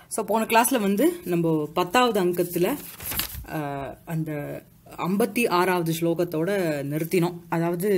So போன கிளாஸில் வந்து நம்ம பத்தாவது அங்கத்தில் அந்த ஐம்பத்தி ஆறாவது ஸ்லோகத்தோட நிறுத்தினோம் அதாவது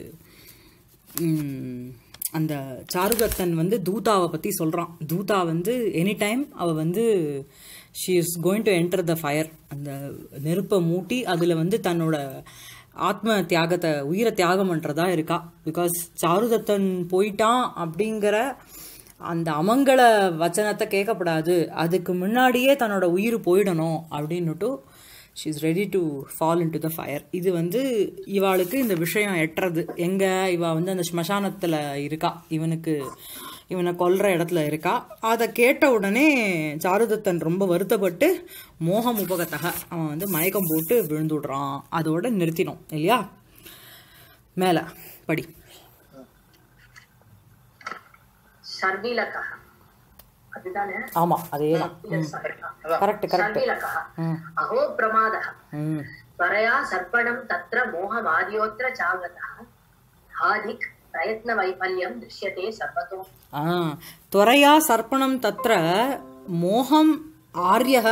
ம், அந்த சாருதத்தன் வந்து தூதாவை பற்றி சொல்கிறான் தூதா வந்து எனி டைம் அவள் வந்து she is going to enter the fire அந்த நெருப்பை மூட்டி அதில் வந்து தன்னோட ஆத்ம தியாகத்தை உயிரை தியாகம் பண்ணுறதா இருக்கா பிகாஸ் சாருதத்தன் போயிட்டான் அப்படிங்கிற அந்த அமங்கல வச்சனத்தை கேட்கப்படாது அதுக்கு முன்னாடியே தன்னோட உயிர் போயிடணும் அப்படின்னுட்டு she is ready to fall into the fire இது வந்து இவாளுக்கு இந்த விஷயம் எட்டுறது எங்க இவ வந்து அந்த ஸ்மசானத்தில் இருக்கா இவனுக்கு இவனை கொல்ற இடத்துல இருக்கா அதை கேட்ட உடனே சாருதத்தன் ரொம்ப வருத்தப்பட்டு மோகம் உபகத்தக அவன் வந்து மயக்கம் போட்டு விழுந்துடுறான் அதோட நிறுத்தினோம் இல்லையா மேலே படி சர்வீலக்கः அதுதானே ஆமாம் அதே தான் கரெக்ட் கரெக்ட் சர்வீலக்கः अहो प्रमादः ம் त्वरया सर्पणं तत्र मोहमार्योऽत्र चागतः हाधिक् प्रयत्नवैफल्यं दृश्यते सर्वतो ஆ त्वरया சர்ப்பணம் தத்ர மோகம் ஆரியக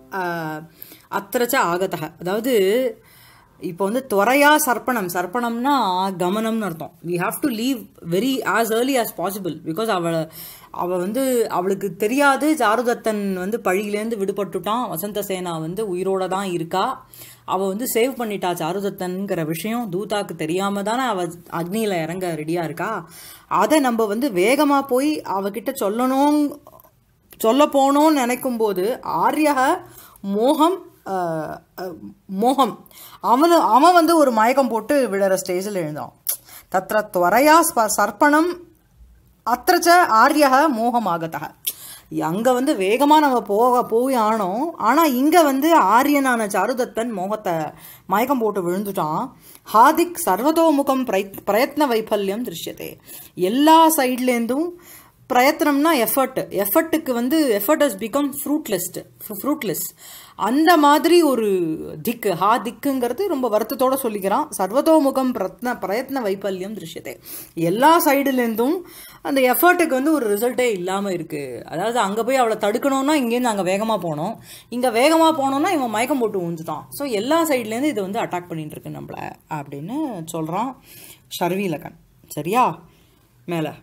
அத்திர ச ஆகதக அதாவது இப்போ வந்து துவரையா சர்ப்பணம் சர்ப்பணம்னா கமனம்னு அர்த்தம் we have to leave very as early as possible because அவள் அவள் வந்து அவளுக்கு தெரியாது சாருதத்தன் வந்து பழியிலேருந்து விடுபட்டுட்டான் வசந்த சேனா வந்து உயிரோட தான் இருக்கா அவள் வந்து சேவ் பண்ணிட்டா சாருதத்தன்கிற விஷயம் தூதாக்கு தெரியாம தானே அவள் அக்னியில் இறங்க ரெடியாக இருக்கா அதை நம்ம வந்து வேகமாக போய் அவகிட்ட சொல்லணும் சொல்ல போனோம்னு நினைக்கும் போது ஆரியக மோகம் அஹ், அஹ், மோகம் அவனு அவன் வந்து ஒரு மயக்கம் போட்டு விழற ஸ்டேஜில் எழுந்தான் தத்ர துவரையா ஸ்ப- சர்ப்பணம் அத்திரச்ச ஆரியக மோகமாகத்தக அங்கே வந்து வேகமாக நம்ம போக போய் ஆனோம் ஆனால் இங்கே வந்து ஆரியனான சாருதத்தன் மோகத்தை மயக்கம் போட்டு விழுந்துட்டான் ஹாதிக் சர்வதோமுகம் பிரயத் பிரயத்ன வைஃபல்யம் திருஷ்யதே எல்லா சைட்லேருந்தும் பிரயத்தனம்னா எஃபர்ட் எஃபர்ட்டுக்கு வந்து effort has become fruitless fruitless அந்த மாதிரி ஒரு திக்கு ஹா திக்குங்கிறது ரொம்ப வருத்தத்தோட சொல்லிக்கிறான் சர்வதோமுகம் பிரத்ன பிரயத்ன வைபல்யம் திருஷ்யத்தை எல்லா சைடுலேருந்தும் அந்த எஃபர்ட்டுக்கு வந்து ஒரு ரிசல்ட்டே இல்லாமல் இருக்குது அதாவது அங்கே போய் அவளை தடுக்கணும்னா இங்கேருந்து அங்கே வேகமாக போனோம் இங்கே வேகமாக போனோம்னா இவன் மயக்கம் போட்டு ஊந்துட்டான் ஸோ எல்லா சைட்லேருந்து இது வந்து அட்டாக் பண்ணிட்டு இருக்கு நம்மளை அப்படின்னு சொல்கிறான் ஷர்வீலகன் சரியா மேலே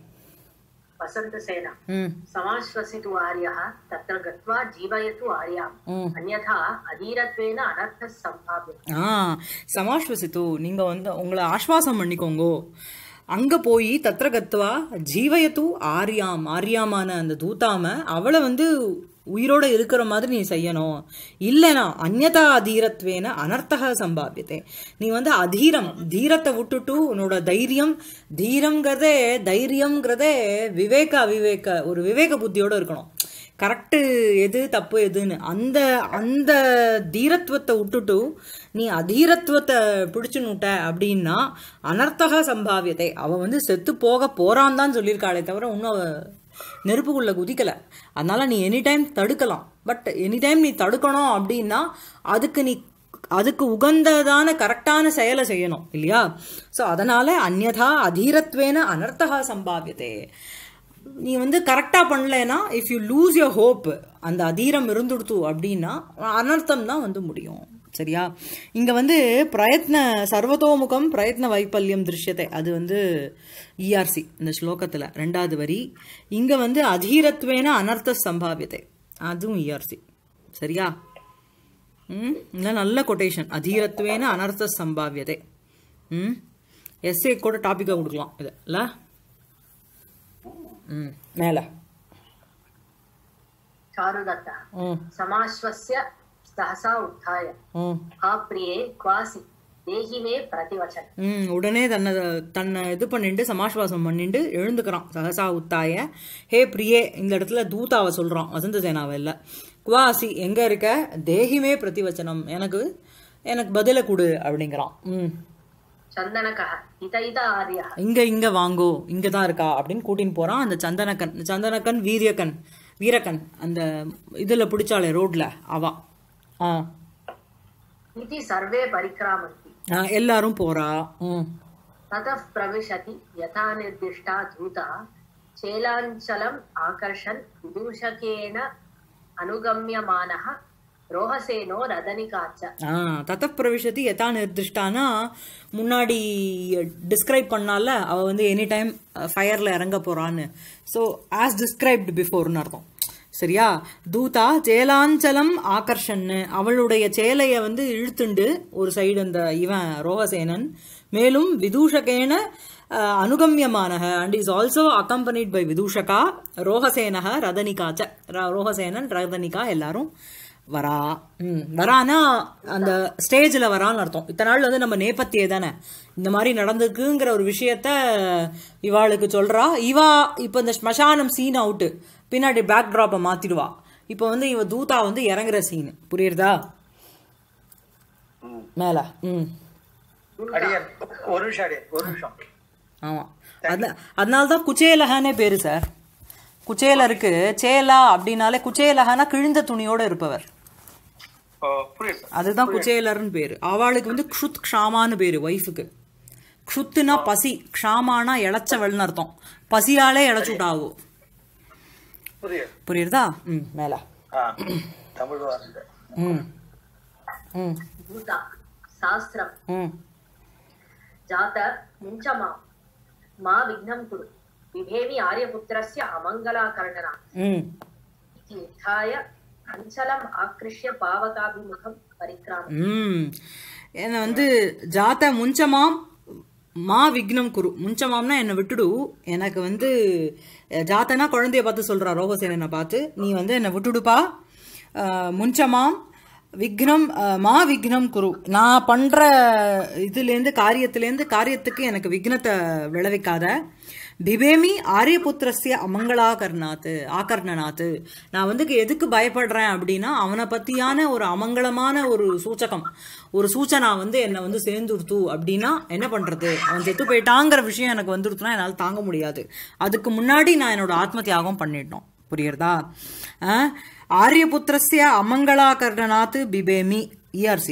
वसन्तसेना ம் समाश्वसितु आर्यः तत्र गत्वा जीवयतु आर्याम् ம் अन्यथा अधीरत्वेन अनर्थः सम्भाव्यते ஆ சமாஸ்வசித்து நீங்க வந்து உங்களை ஆஸ்வாசம் பண்ணிக்கோங்கோ அங்க போய் தத்ர கத்வா ஜீவயத்து ஆரியாம் ஆரியாமான அந்த தூத்தாம அவளை வந்து உயிரோட இருக்கிற மாதிரி நீ செய்யணும் இல்லைனா அந்நதா அதீரத்வேன அனர்த்தக சம்பாவியத்தை நீ வந்து அதீரம் தீரத்தை விட்டுட்டு உன்னோட தைரியம் தீரம்ங்கிறதே தைரியம்ங்கிறதே விவேக அவிவேக ஒரு விவேக புத்தியோட இருக்கணும் கரெக்டு எது தப்பு எதுன்னு அந்த அந்த தீரத்துவத்தை விட்டுட்டு நீ அதீரத்துவத்தை பிடிச்சுனுட்ட அப்படின்னா அனர்த்தக சம்பாவியத்தை அவ வந்து செத்து போக போறான் தான் சொல்லியிருக்காளே தவிர இன்னும் அவ நெருப்புக்குள்ள குதிக்கல அதனால நீ எனி டைம் தடுக்கலாம் பட் எனி டைம் நீ தடுக்கணும் அப்படின்னா அதுக்கு நீ அதுக்கு உகந்ததான கரெக்டான செயலை செய்யணும் இல்லையா ஸோ அதனால அந்யதா அதீரத்வேன அனர்த்தகா சம்பாவியதே நீ வந்து கரெக்டாக பண்ணலைன்னா if you lose your hope அந்த அதீரம் இருந்துடுத்து அப்படின்னா அனர்த்தம் தான் வந்து முடியும் சரியா இங்கே வந்து பிரயத்ன சர்வதோமுகம் பிரயத்ன வைப்பல்யம் திருஷ்யத்தை அது வந்து இஆர்சி இந்த ஸ்லோகத்தில் ரெண்டாவது வரி இங்கே வந்து அதீரத்வேன அனர்த்த சம்பாவியத்தை அதுவும் இஆர்சி சரியா ம் இல்லை நல்ல கொட்டேஷன் அதீரத்வேன அனர்த்த சம்பாவியதை ம் எஸ்ஏ கூட டாப்பிக்காக கொடுக்கலாம் இதை இல்லை ம் மேலே चारुदत्तः ம் समाश्वस्य सहसा उत्थाय ம் हा प्रिये क्वासि देहि मे प्रतिवचन ம் உடனே தன்னை தன்னை இது பண்ணிட்டு சமாஸ்வாசம் பண்ணிட்டு எழுந்துக்கிறான் சகசா உத்தாய ஹே பிரியே இந்த இடத்துல தூதாவை சொல்கிறான் வசந்த சேனாவை இல்லை குவாசி எங்கே இருக்க தேகிமே பிரதிவச்சனம் எனக்கு எனக்கு பதிலை கொடு அப்படிங்கிறான் ம் चन्दनकः इत इत आर्यः இங்கே இங்கே வாங்கோ இங்கே தான் இருக்கா அப்படின்னு கூட்டின்னு போகிறான் அந்த சந்தனக்கன் சந்தனக்கன் வீரியக்கன் வீரக்கன் அந்த இதில் பிடிச்சாலே ரோட்டில் அவா ஆ इति सर्वे परिक्रामन्ति ஆ, எல்லாரும் போறா ம் ततः प्रविशति यथा निर्दिष्टा धूता चेलाञ्चलम् आकर्षन् विदूषकेण अनुगम्यमानः रोहसेनो रदनिका च ஆ தத்த பிரவிஷதி எதா நிர்திஷ்டானா முன்னாடி டிஸ்கிரைப் பண்ணால அவ வந்து எனி டைம் ஃபயர்ல இறங்க போறான்னு ஸோ ஆஸ் டிஸ்கிரைப்டு பிஃபோர்னு அர்த்தம் சரியா தூதா சேலாஞ்சலம் ஆகர்ஷன்னு அவளுடைய சேலைய வந்து இழுத்துண்டு ஒரு சைடு அந்த இவன் ரோகசேனன் மேலும் விதூஷகேன அஹ், அனுகம்யமானக and is also accompanied by Vidushaka ரோகசேனக ரதனிகா ச ர- ரோகசேனன் ரதனிகா எல்லாரும் வரா ம் வரானா அந்த ஸ்டேஜில் வரான்னு அர்த்தம் இத்தனை நாள் வந்து நம்ம நேபத்தியே தானே இந்த மாதிரி நடந்திருக்குங்கிற ஒரு விஷயத்த இவாளுக்கு சொல்றா இவா இப்போ இந்த ஸ்மசானம் சீன் அவுட்டு பின்னாடி பேக் ட்ராப்பை மாத்திடுவா இப்போ வந்து இவ தூதா வந்து இறங்குற சீன் புரியுறதா மேல ம் அடியன் ஒரு நிமிஷம் அடியன் ஒரு நிமிஷம் ஆமா அத அதனால தான் குச்சேலகானே பேரு சார் குச்சேலருக்கு சேலா அப்படின்னாலே குச்சேலகானா கிழிந்த துணியோட இருப்பவர் ஓ, புரியுது சார் அதுதான் குச்சேலர்னு பேரு அவளுக்கு வந்து க்ஷுத் க்ஷாமான்னு பேரு ஒய்ஃபுக்கு க்ஷுத்துனா பசி க்ஷாமானா இளைச்சவள்னு அர்த்தம் பசியாலே இளைச்சுட்டாகும் புரியுது புரியுறதா ம் மேல ஆ தமிழ் வார்த்தை ம் ம் भूता शास्त्रम् ம் जात मुञ्च मां मा विघ्नं कुरु बिभेमि आर्यपुत्रस्य अमङ्गलाकर्णना ம் इति उत्थाय अञ्चलम् आकृष्य पावकाभिमुखं परिक्राम ம் என்னை வந்து ஜாத்த முஞ்சமாம் மா விக்னம் குரு முஞ்சமாம்னா என்னை விட்டுடு எனக்கு வந்து அஹ், ஜாத்தனா குழந்தைய பார்த்து சொல்றா ரோகசேனனை பார்த்து நீ வந்து என்னை விட்டுடுப்பா அஹ், முஞ்சமாம் விக்னம் அஹ், மா விக்னம் குரு நான் பண்ற இதுலேருந்து காரியத்திலேருந்து காரியத்துக்கு எனக்கு விக்னத்தை விளைவிக்காத பிபேமி ஆரியபுத்திரஸ்ய அமங்களாகர்ணாத்து ஆகர்ணனாத்து நான் வந்து எதுக்கு பயப்படுறேன் அப்படின்னா அவனை பத்தியான ஒரு அமங்கலமான ஒரு சூச்சகம் ஒரு சூச்சனா வந்து என்னை வந்து சேர்ந்துடுத்து அப்படின்னா என்ன பண்றது அவன் செத்து போயிட்டாங்கிற விஷயம் எனக்கு வந்துடுத்துனா என்னால் தாங்க முடியாது அதுக்கு முன்னாடி நான் என்னோட ஆத்ம தியாகம் பண்ணிட்டோம் புரியுறதா அஹ், ஆரியபுத்திரஸ்ய அமங்களாகர்ணனாத்து பிபேமி இஆர்சி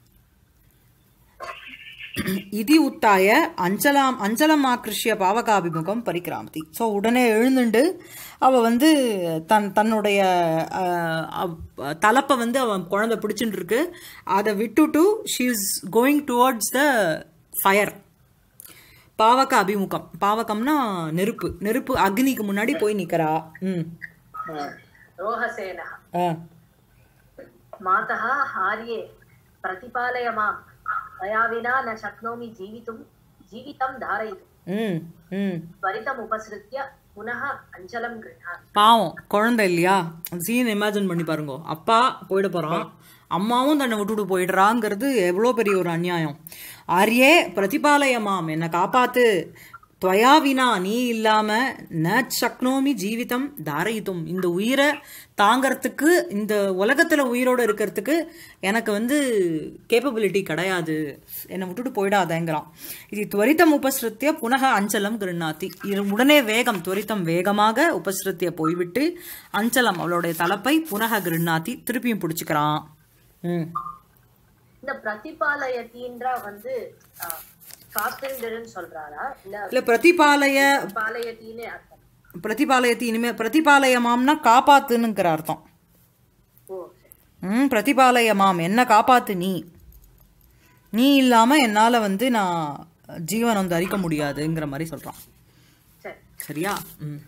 இதி உத்தாய அஞ்சலாம் அஞ்சலம் ஆக்கிருஷ்ய பாவகாபிமுகம் பரிக்கிராமதி ஸோ உடனே எழுந்துண்டு அவ வந்து தன் தன்னுடைய அஹ், அவ்- தலப்பை வந்து அவன் குழந்தை பிடிச்சிட்டு இருக்கு அதை விட்டுட்டு she is going towards the fire பாவக அபிமுகம் பாவகம்னா நெருப்பு நெருப்பு அக்னிக்கு முன்னாடி போய் நிக்கிறா ம் रोहसेनः ஆ मातः हार्ये प्रतिपालय मां मया विना न शक्नोमि जीवितुं जीवितं धारयितुं ம் ம் त्वरितमुपसृत्य पुनः अञ्चलं गृह्णामि பாவம் குழந்தை இல்லையா சீன் இமேஜின் பண்ணி பாருங்க அப்பா போயிட போறான் அம்மாவும் தன்னை விட்டுட்டு போயிடுறாங்கிறது எவ்வளோ பெரிய ஒரு அநியாயம் ஆரியே பிரதிபாலயமாம் என்னை காப்பாத்து துவயா வினா நீ இல்லாம ந சக்னோமி ஜீவிதம் தாரயித்தும் இந்த உயிரை தாங்கறதுக்கு இந்த உலகத்துல உயிரோட இருக்கிறதுக்கு எனக்கு வந்து கேப்பபிலிட்டி கிடையாது என்னை விட்டுட்டு போயிடாதேங்கிறான் இது துவரிதம் உபஸ்ருத்திய புனக அஞ்சலம் கிருண்ணாத்தி இது உடனே வேகம் துவரித்தம் வேகமாக உபஸ்ருத்திய போய்விட்டு அஞ்சலம் அவளுடைய தலைப்பை புனக கிருண்ணாத்தி திருப்பியும் பிடிச்சுக்கிறான் ம் இந்த பிரதிபாலயத்தின்ற வந்து அஹ், காத்திருந்துருன்னு சொல்றாரா இல்ல இல்ல பிரதிபாலய பாலயத்தின்னு அர்த்தம் பிரதிபாலயத்தி இனிமே பிரதிபாலயமாம்னா காப்பாத்துனுங்கிற அர்த்தம் ஓ சரி. ம் பிரதிபாலயமாம் என்ன காப்பாத்து நீ நீ இல்லாம என்னால வந்து நான் ஜீவனம் தரிக்க முடியாதுங்கிற மாதிரி சொல்றான் சரி சரியா ம்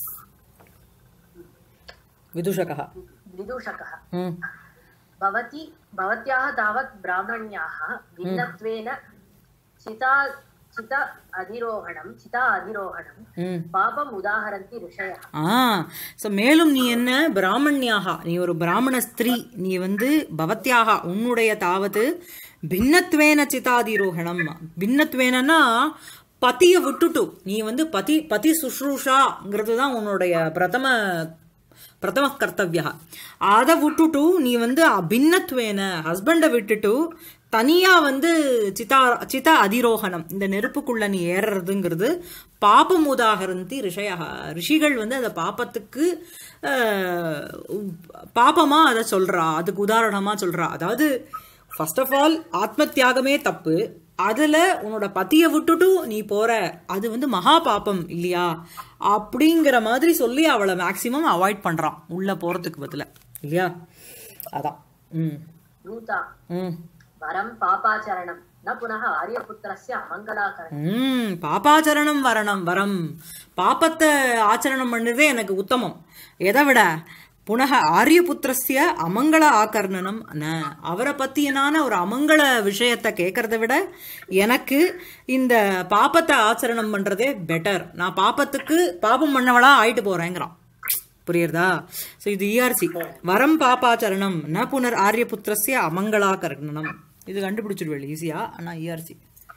விதுஷகா विदूषकः ம் भवती भवत्याः तावत् ब्राह्मण्याः भिन्नत्वेन चिता चित अधिरोहणं चिता अधिरोहणं ம் पापम् उदाहरन्ति ऋषयः ஆ ஸோ மேலும் நீ என்ன பிராமணியாக நீ ஒரு பிராமண ஸ்திரீ நீ வந்து பவத்யாக உன்னுடைய தாவது பின்னத்வேன சிதாதிரோகணம் பின்னத்வேனன்னா பத்தியை விட்டுட்டு நீ வந்து பதி பதி சுஷ்ரூஷாங்கிறது தான் உன்னுடைய பிரதம பிரதம கர்த்தவியா அதை விட்டுட்டு நீ வந்து பின்னத்வேன ஹஸ்பண்டை விட்டுட்டு தனியா வந்து சிதா சிதா அதிரோகணம் இந்த நெருப்புக்குள்ள நீ ஏறுறதுங்கிறது பாபம் உதாகரந்தி ரிஷயா ரிஷிகள் வந்து அந்த பாப்பத்துக்கு அஹ், பாபமா அதை சொல்றா அதுக்கு உதாரணமா சொல்றா அதாவது ஃபர்ஸ்ட் ஆஃப் ஆல் ஆத்ம தியாகமே தப்பு அதுல உன்னோட பத்தியை விட்டுட்டு நீ போற அது வந்து மகா பாப்பம் இல்லையா அப்படிங்கிற மாதிரி சொல்லி அவளை மேக்சிமம் அவாய்ட் பண்றான் உள்ள போறதுக்கு பதிலா இல்லையா அதான் ம் दूता ம் वरं पापाचरणं न पुनः आर्यपुत्रस्य अमङ्गलाकरणम् ம் பாப்பாச்சரணம் வரணம் வரம் பாப்பத்தை ஆச்சரணம் பண்ணதே எனக்கு உத்தமம் எதை விட புனக ஆரியபுத்திரஸ்ய அமங்கள ஆகர்ணனம் ந அவரை பத்தியனான ஒரு அமங்கள விஷயத்தை கேட்கறத விட எனக்கு இந்த பாப்பத்தை ஆச்சரணம் பண்றதே பெட்டர் நான் பாப்பத்துக்கு பாபம் பண்ணவளா ஆயிட்டு போறேங்கிறான் புரியுறதா ஸோ இது இஆர்சி வரம் பாப்பாச்சரணம் ந புனர் ஆரியபுத்திரஸ்ய அமங்களாகர்ணனம் இது கண்டுபிடிச்சிடுவேள் ஈஸியா ஆனா இஆர்சி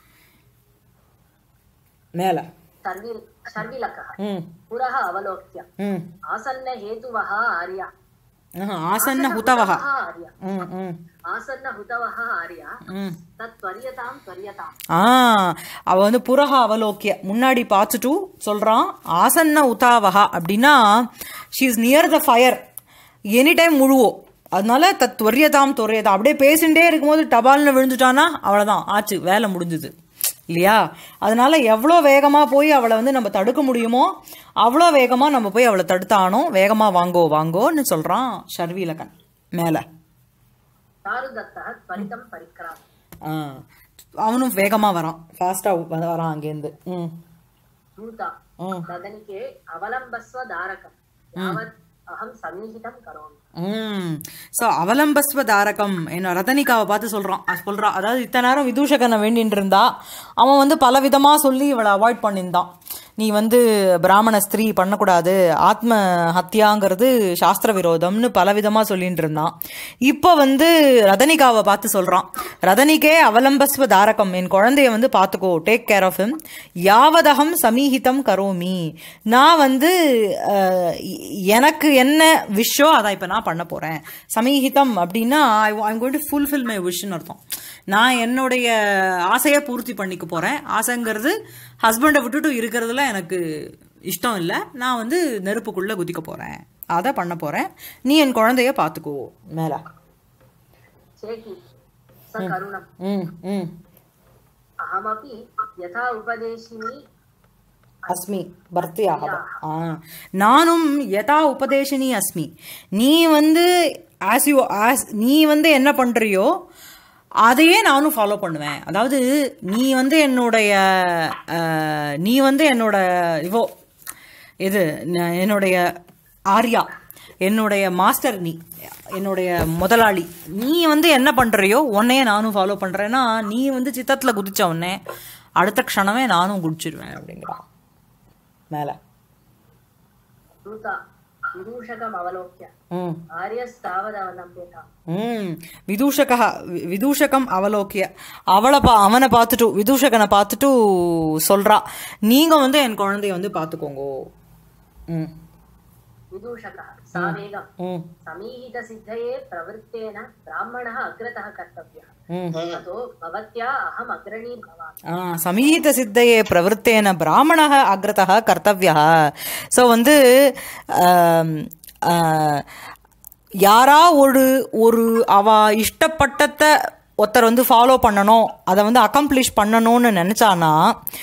மேல सर्वि सर्विलकः ம் पुरः अवलोक्य ம் आसन्नहेतुवः आर्य ஆஹா, ஆசன்ன ஹுதவஹ आर्य ம் ம் आसन्नहुतवः आर्य ம் तत्त्वर्यतां त्वर्यताम् ஆ அவ வந்து புறக அவலோக்கிய முன்னாடி பார்த்துட்டு சொல்றான் ஆசன்ன உதாவகா அப்படின்னா she is near the fire any time முழுவோம் அதனால தத் துவரியதாம் துவரியதாம் அப்படியே பேசிட்டே இருக்கும்போது டபால்னு விழுந்துட்டானா அவ்வளவுதான் ஆச்சு வேலை முடிஞ்சுது இல்லையா அதனால எவ்வளோ வேகமாக போய் அவளை வந்து நம்ம தடுக்க முடியுமோ அவ்வளோ வேகமாக நம்ம போய் அவளை தடுத்தானோ வேகமாக வாங்கோ வாங்கோன்னு சொல்கிறான் ஷர்வீலகன் மேலே चारुदत्तः त्वरितं परिक्राम ஆ அவனும் வேகமாக வரான் ஃபாஸ்ட்டாக வரான் அங்கேருந்து ம் दूता ம் तदनिके अवलम्बस्व दारकं यावत् अहं समीहितं करोमि ம் ஸோ அவலம்பஸ்வ தாரகம் என்ன ரதனிகாவை பார்த்து சொல்கிறான் சொல்கிறான் அதாவது இத்தனை நேரம் விதூஷகனை வேண்டின்னு இருந்தா அவன் வந்து பல விதமாக சொல்லி இவளை அவாய்ட் பண்ணியிருந்தான் நீ வந்து பிராமண ஸ்திரீ பண்ணக்கூடாது ஆத்ம ஹத்தியாங்கிறது சாஸ்திர விரோதம்னு பல விதமாக சொல்லிட்டு இருந்தான் இப்போ வந்து ரதனிகாவை பார்த்து சொல்கிறான் ரதனிகே அவலம்பஸ்வ தாரகம் என் குழந்தைய வந்து பார்த்துக்கோ டேக் கேர் ஆஃப் ஹிம் யாவதகம் சமீஹிதம் கரோமி நான் வந்து அஹ், எனக்கு என்ன விஷோ அதை இப்போ நான் பண்ண போகிறேன் சமீஹிதம் அப்படின்னா I I'm going to fulfil my vision அர்த்தம் நான் என்னுடைய ஆசையை பூர்த்தி பண்ணிக்க போகிறேன் ஆசைங்கிறது ஹஸ்பண்டை விட்டுட்டு இருக்கிறதுல எனக்கு இஷ்டம் இல்லை நான் வந்து நெருப்புக்குள்ளே குதிக்க போகிறேன் அதை பண்ண போகிறேன் நீ என் குழந்தைய பார்த்துக்கோ மேலே चेति स करुणम् ம் ம் अहमपि यथा उपदेशिनी அஸ்மி பர்த்தியாக ஆ நானும் யதா உபதேசினி அஸ்மி நீ வந்து ஆஸ் யூ ஆஸ் நீ வந்து என்ன பண்ணுறியோ அதையே நானும் ஃபாலோ பண்ணுவேன் அதாவது நீ வந்து என்னுடைய அஹ், நீ வந்து என்னோட இவோ இது ந- என்னுடைய ஆர்யா என்னுடைய மாஸ்டர் நீ என்னுடைய முதலாளி நீ வந்து என்ன பண்ணுறியோ உன்னையே நானும் ஃபாலோ பண்ணுறேன்னா நீ வந்து சித்தத்தில் குதிச்ச உடனே அடுத்த க்ஷணமே நானும் குதிச்சிருவேன் அப்படிங்கிறான் மேலே दूता विदूषकम् अवलोक्य ம் आर्यस्तावदवलम्ब्यताम् ம் விதூஷக விதூஷகம் அவலோக்கிய அவளை பா அவனை பார்த்துட்டு விதூஷகனை பார்த்துட்டு சொல்றா நீங்க வந்து என் குழந்தைய வந்து பார்த்துக்கோங்க ம் विदूषकः सावेगम् ம் समीहितसिद्धये प्रवृत्तेन ब्राह्मणः अग्रतः कर्तव्यः ம் अतो भवत्या अहम् अग्रणी भवामि ஆ, சமீத சித்தையே பிரவருத்தேன பிராமணக அக்ரதா கர்த்தவியா ஸோ வந்து ஆம், ஆ, யாரா ஒரு ஒரு அவ இஷ்டப்பட்டத ஒருத்தர் வந்து ஃபாலோ பண்ணணும் அதை வந்து அக்கம்ப்ளிஷ் பண்ணணும்னு நினச்சானா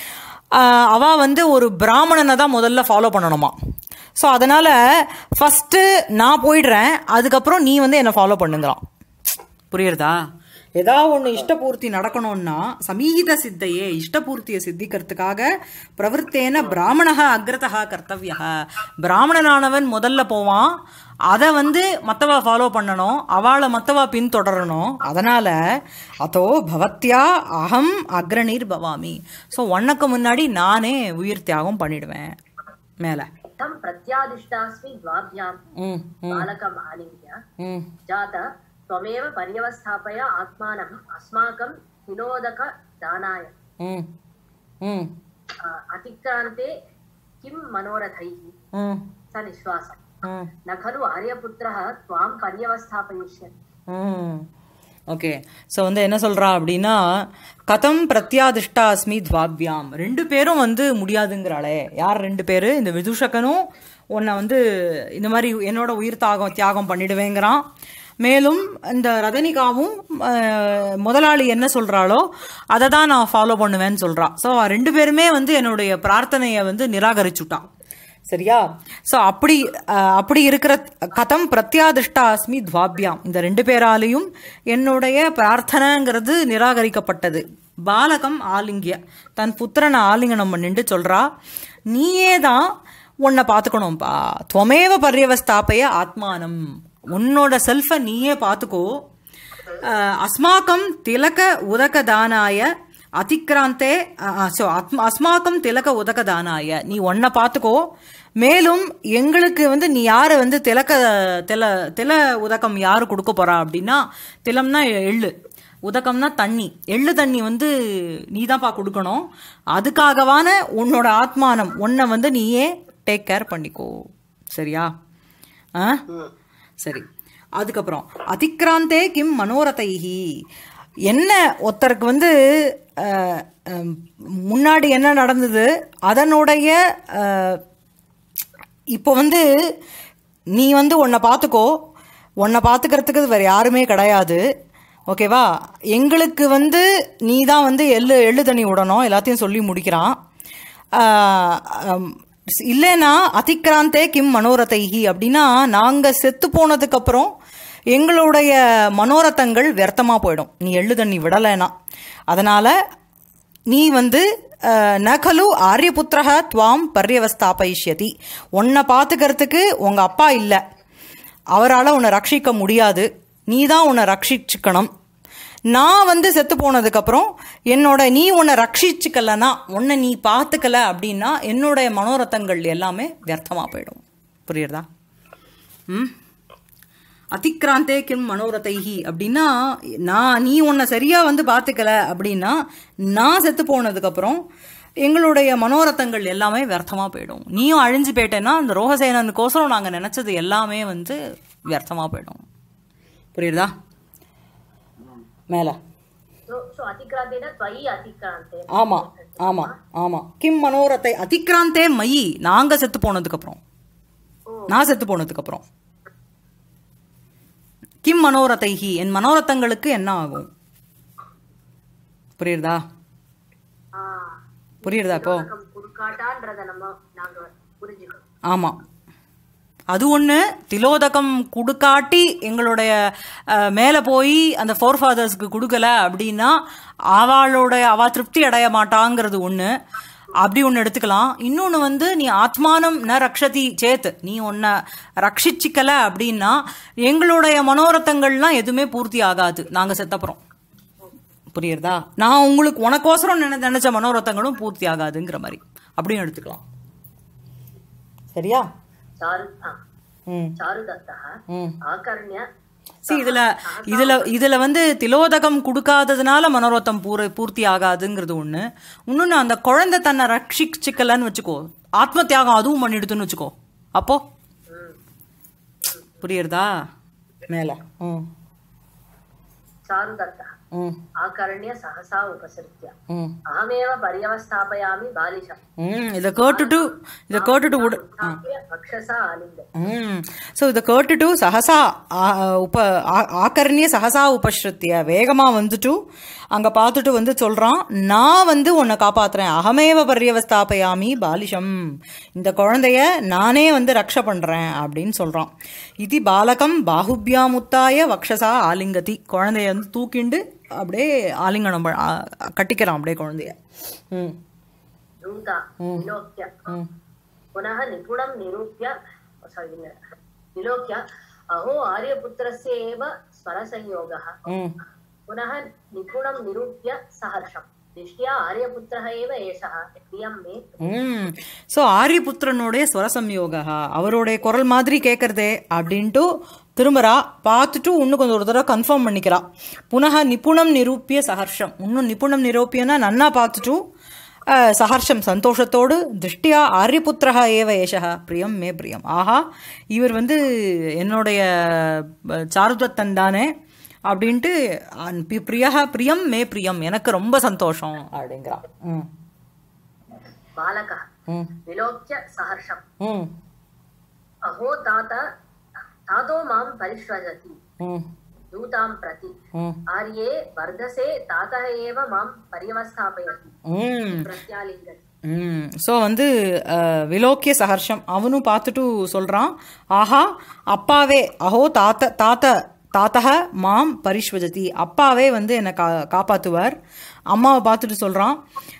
அவ வந்து ஒரு பிராமணனை தான் முதல்ல ஃபாலோ பண்ணணுமா ஸோ அதனால் ஃபஸ்ட்டு நான் போயிடுறேன் அதுக்கப்புறம் நீ வந்து என்னை ஃபாலோ பண்ணுங்கிறான் புரியுறதா ஏதாவது ஒன்று இஷ்டபூர்த்தி நடக்கணும்னா சமீத சித்தையே இஷ்டபூர்த்தியை சித்திக்கிறதுக்காக பிரவருத்தேன பிராமணக அக்ரதா கர்த்தவியா பிராமணனானவன் முதல்ல போவான் அதை வந்து மற்றவா ஃபாலோ பண்ணணும் அவளை மற்றவா பின்தொடரணும் அதனால அதோ பவத்யா அகம் அக்ரணீர் பவாமி ஸோ உனக்கு முன்னாடி நானே உயிர் தியாகம் பண்ணிடுவேன் மேலே तं प्रत्यादिष्टास्मि द्वाभ्यां ம் ம் बालकम् आलिङ्ग्य ம் जात त्वमेव पर्यवस्थापय आत्मानम् अस्माकं तिलोदकदानाय ம் ம் अ, अतिक्रान्ते किं मनोरथैः ம் स निःश्वासम् ம் न खलु आर्यपुत्रः त्वां पर्यवस्थापयिष्यति ம் ஓகே ஸோ வந்து என்ன சொல்றா அப்படின்னா கதம் பிரத்யாதிஷ்டா அஸ்மி துவாபியாம் ரெண்டு பேரும் வந்து முடியாதுங்கிறாளே யார் ரெண்டு பேர் இந்த விதுஷகனும் உன்னை வந்து இந்த மாதிரி என்னோட உயிர் தாகம் தியாகம் பண்ணிடுவேங்கிறான் மேலும் இந்த ரதனிகாவும் அஹ், முதலாளி என்ன சொல்றாளோ அதை தான் நான் ஃபாலோ பண்ணுவேன்னு சொல்றா ஸோ ரெண்டு பேருமே வந்து என்னுடைய பிரார்த்தனையை வந்து நிராகரிச்சுட்டான் சரியா ஸோ அப்படி அஹ், அப்படி இருக்கிற கதம் பிரத்யாதிஷ்டா அஸ்மி துவாபியாம் இந்த ரெண்டு பேராலையும் என்னுடைய பிரார்த்தனைங்கிறது நிராகரிக்கப்பட்டது பாலகம் ஆலிங்கிய தன் புத்திரனை ஆலிங்கனம் பண்ணிட்டு சொல்றா நீயே தான் உன்னை பார்த்துக்கணும்ப்பா துவமேவ பர்யவஸ்தாபய ஆத்மானம் உன்னோட செல்ஃபை நீயே பார்த்துக்கோ அஹ், அஸ்மாக்கம் திலக உதகதானாய அதிக்ராந்தே ஸோ அஸ்மாக்கம் திலக உதகதானாய நீ ஒன்றை பார்த்துக்கோ மேலும் எங்களுக்கு வந்து நீ யாரை வந்து திலக்க தில தில உதகம் யாரு கொடுக்க போறா அப்படின்னா திலம்னா எள்ளு உதகம்னா தண்ணி எள்ளு தண்ணி வந்து நீ தான்ப்பா கொடுக்கணும் அதுக்காகவான உன்னோட ஆத்மானம் உன்னை வந்து நீயே டேக் கேர் பண்ணிக்கோ சரியா ஆ சரி அதுக்கப்புறம் அதிக்ராந்தே கிம் மனோரதைஹி என்ன ஒருத்தருக்கு வந்து அஹ், அஹ், முன்னாடி என்ன நடந்தது அதனுடைய அஹ், இப்போ வந்து நீ வந்து உன்னை பார்த்துக்கோ உன்னை பார்த்துக்கிறதுக்கு வேறு யாருமே கிடையாது ஓகேவா எங்களுக்கு வந்து நீ தான் வந்து எள்ளு எள்ளு தண்ணி விடணும் எல்லாத்தையும் சொல்லி முடிக்கிறான் ஆஹ், ஆம், இல்லைன்னா அதிக்ராந்தே கிம் மனோரதைஹி அப்படின்னா நாங்கள் செத்து போனதுக்கப்புறம் எங்களுடைய மனோரதங்கள் வியர்த்தமாக போயிடும் நீ எள்ளு தண்ணி விடலைன்னா அதனால் நீ வந்து அஹ், நகலு ஆரியபுத்திரக துவாம் பர்யவஸ்தாபயிஷ்யதி உன்னை பார்த்துக்கிறதுக்கு உங்கள் அப்பா இல்லை அவரால் உன்னை ரட்சிக்க முடியாது நீ தான் உன்னை ரட்சிச்சுக்கணும் நான் வந்து செத்து போனதுக்கப்புறம் என்னோட நீ உன்னை ரட்சிச்சுக்கலனா உன்னை நீ பார்த்துக்கல அப்படின்னா என்னுடைய மனோரத்தங்கள் எல்லாமே வியர்த்தமாக போயிடும் புரியுறதா ம் அதிக்ராந்தே கிம் மனோரதைஹி அப்படின்னா நான் நீ உன்னை சரியா வந்து பார்த்துக்கல அப்படின்னா நான் செத்து போனதுக்கப்புறம் எங்களுடைய மனோரத்தங்கள் எல்லாமே வியர்த்தமா போயிடும் நீயும் அழிஞ்சு போயிட்டேன்னா அந்த ரோகசேனனுக்கோசரம் நாங்கள் நினைச்சது எல்லாமே வந்து வியர்த்தமா போயிடும் புரியுதா மேலே So, so அதிக்ராந்தேன त्वयि அதிக்ராந்தே ஆமா ஆமா ஆமா கிம் மனோரத்தை அதிக்ராந்தே மயி நாங்க செத்து போனதுக்கப்புறம் நான் செத்து போனதுக்கப்புறம் கிம் மனோரதைஹி என் மனோரத்தங்களுக்கு என்ன ஆகும் புரியுறதா ஆ புரியுறதா இப்போ உலகம் குறுக்காட்டான்றத நம்ம நாங்க புரிஞ்சுக்கணும் ஆமா அது ஒன்று திலோதகம் கொடுக்காட்டி எங்களுடைய அஹ், மேலே போய் அந்த ஃபோர் ஃபாதர்ஸ்க்கு கொடுக்கல அப்படின்னா அவளோட அவ திருப்தி அடைய மாட்டாங்கிறது ஒன்று அப்படி ஒன்று எடுத்துக்கலாம் இன்னொன்று வந்து நீ ஆத்மானம் ந ரக்ஷதி சேத் நீ உன்னை ரட்சிச்சிக்கல அப்படின்னா எங்களுடைய மனோரத்தங்கள்லாம் எதுவுமே பூர்த்தி ஆகாது நாங்கள் செத்தப்புறம் புரியுறதா நான் உங்களுக்கு உனக்கோசரம் நினை நினைச்ச மனோரத்தங்களும் பூர்த்தி ஆகாதுங்கிற மாதிரி அப்படியும் எடுத்துக்கலாம் சரியா சாரு ஆ, ம் சாருதத்தः ம் ஆகர்ணிய சி இதுல இதுல இதுல வந்து திலோதகம் கொடுக்காததுனால மனோரத்தம் பூர பூர்த்தி ஆகாதுங்கிறது ஒண்ணு இன்னொன்னு அந்த குழந்தை தன்னை ரட்சிச்சுக்கலன்னு வச்சுக்கோ ஆத்ம தியாகம் அதுவும் பண்ணிடுதுன்னு வச்சுக்கோ அப்போ புரியுறதா மேல ம் சாருதத்தः ம் ஆகர்ணிய சகசா உபசரித்ய ம் அகமேவ பரியவஸ்தாபயாமி பாலிஷம் ம் இதை கேட்டுட்டு இதை கேட்டுட்டு விடு பக்ஷசா ஆலிங்க ம் ஸோ இதை கேட்டுட்டு சகசா ஆ- உப ஆ- ஆக்கர்ணிய சகசா உபஸ்ருத்திய வேகமாக வந்துட்டு அங்கே பார்த்துட்டு வந்து சொல்கிறான் நான் வந்து உன்னை காப்பாத்துறேன் அகமேவ பர்யவஸ்தாபயாமி பாலிஷம் இந்த குழந்தைய நானே வந்து ரக்ஷ பண்ணுறேன் அப்படின்னு சொல்கிறான் இது பாலகம் பாகுபியாமுத்தாய வக்ஷசா ஆலிங்கதி குழந்தைய வந்து தூக்கிண்டு அப்படியே ஆலிங்கனம் ப- ஆ- கட்டிக்கிறான் அப்படியே குழந்தைய ம் दूता विलोक्य पुनः निपुणं निरूप्य sorry, विलोक्य अहो आर्यपुत्रस्य एव स्वरसंयोगः ம் पुनः निपुणं निरूप्य सहर्षम् दृष्ट्या आर्यपुत्रः एव एषः प्रियं मे ம் ஸோ ஆரியபுத்திரனுடைய ஸ்வரசம்யோகா அவருடைய குரல் மாதிரி கேட்கறதே அப்படின்ட்டு திரும்புறா பார்த்துட்டு இன்னும் கொஞ்சம் ஒரு தடவை கன்ஃபார்ம் பண்ணிக்கிறா புனக நிபுணம் நிரூபிய சஹர்ஷம் இன்னும் நிபுணம் நிரூபியனா நன்னா பார்த்துட்டு அஹ், சஹர்ஷம் சந்தோஷத்தோடு திருஷ்டியா ஆரியபுத்திரா ஏவ ஏஷா பிரியம் மே பிரியம் ஆஹா இவர் வந்து என்னுடைய அஹ், சாருதத்தன் தானே அப்படின்ட்டு அஹ், பி- பிரியா பிரியம் மே பிரியம் எனக்கு ரொம்ப சந்தோஷம் அப்படிங்கிறா ம் बालकः ம் विलोक्य सहर्षम् ம் अहो तात तातो मां परिष्वजति ம் दूतां प्रति ம் आर्ये वर्धसे तातः एव मां पर्यवस्थापयति ம் प्रत्यालिङ्गति ஸோ வந்து அஹ், விலோக்கிய சஹர்ஷம் அவனும் பார்த்துட்டு சொல்கிறான் ஆஹா அப்பாவே அஹோ தாத்த தாத்த தாத்தக மாம் பரிஷ்வஜதி அப்பாவே வந்து என்னை கா காப்பாற்றுவார் அம்மாவை பார்த்துட்டு சொல்கிறான்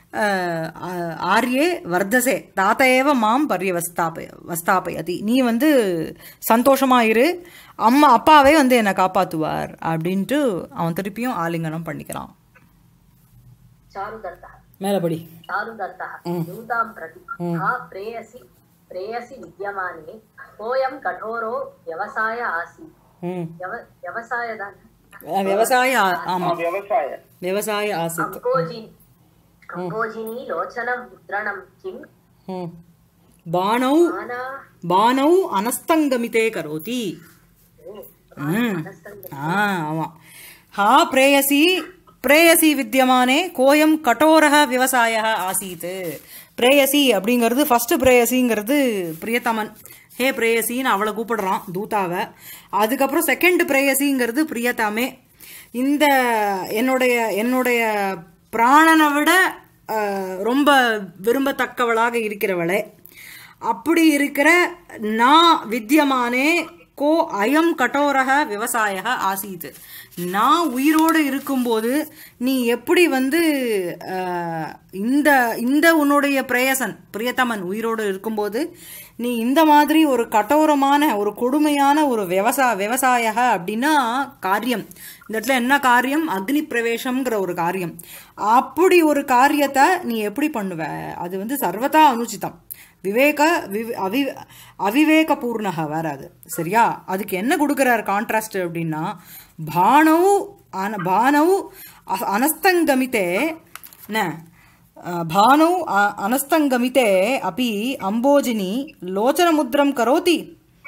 ஆர்யே வர்தசே தாத்த ஏவ மாம் பரியவஸ்தாபய வஸ்தாபயதி நீ வந்து சந்தோஷமா இரு அம்மா அப்பாவே வந்து என்னை காப்பாற்றுவார் அப்படின்ட்டு அவன் திருப்பியும் ஆலிங்கனம் பண்ணிக்கிறான் चारुदत्तः மேலபடி चारुदत्तः दूतां प्रति हा प्रेयसि प्रेयसि विद्यमाने कोऽयं कठोरो व्यवसाय आसीत् ம் व्यव- व्यवसायद விவசாய ஆமா விவசாய விவசாய ஆசித் कम्पोजिन् कम्पोजिनी लोचनं मुद्रणं किम् ம். பானௌ आना பானௌ அனஸ்தங்கமிதே கரோதி ம். ஆ ஆமாம் ஹா பிரேயசி பிரேயசி வித்தியமானே கோயம் கடோரக விவசாய ஆசீத் பிரேயசி அப்படிங்கிறது ஃபர்ஸ்ட் பிரேயசிங்கிறது பிரியதமன் ஹே பிரேயசின்னு அவளை கூப்பிடுறான் தூதாவை அதுக்கப்புறம் செகண்ட் பிரேயசிங்கிறது பிரியதமே இந்த என்னுடைய என்னுடைய பிராணனை விட அஹ், ரொம்ப விரும்பத்தக்கவளாக இருக்கிறவளே அப்படி இருக்கிற நான் வித்தியமானே கோ அயம் கடோரக விவசாய ஆசீத் நான் உயிரோடு இருக்கும்போது நீ எப்படி வந்து அஹ், இந்த இந்த உன்னுடைய பிரேயசன் பிரியத்தமன் உயிரோடு இருக்கும்போது நீ இந்த மாதிரி ஒரு கடோரமான ஒரு கொடுமையான ஒரு விவசா விவசாய அப்படின்னா காரியம் இந்த இடத்துல என்ன காரியம் அக்னி பிரவேசம்ங்கிற ஒரு காரியம் அப்படி ஒரு காரியத்தை நீ எப்படி பண்ணுவ அது வந்து சர்வதா அனுச்சிதம் விவேக விவ அவி அவிவேகபூர்ணக வேற அது சரியா அதுக்கு என்ன கொடுக்குறார் கான்ட்ராஸ்ட் அப்படின்னா பானவு அன பானவு அ- அனஸ்தங்கமித்தே ந பானௌ அ- அனஸ்தங்கமித்தே அப்பி அம்போஜினி லோச்சனமுத்ரம் கரோதி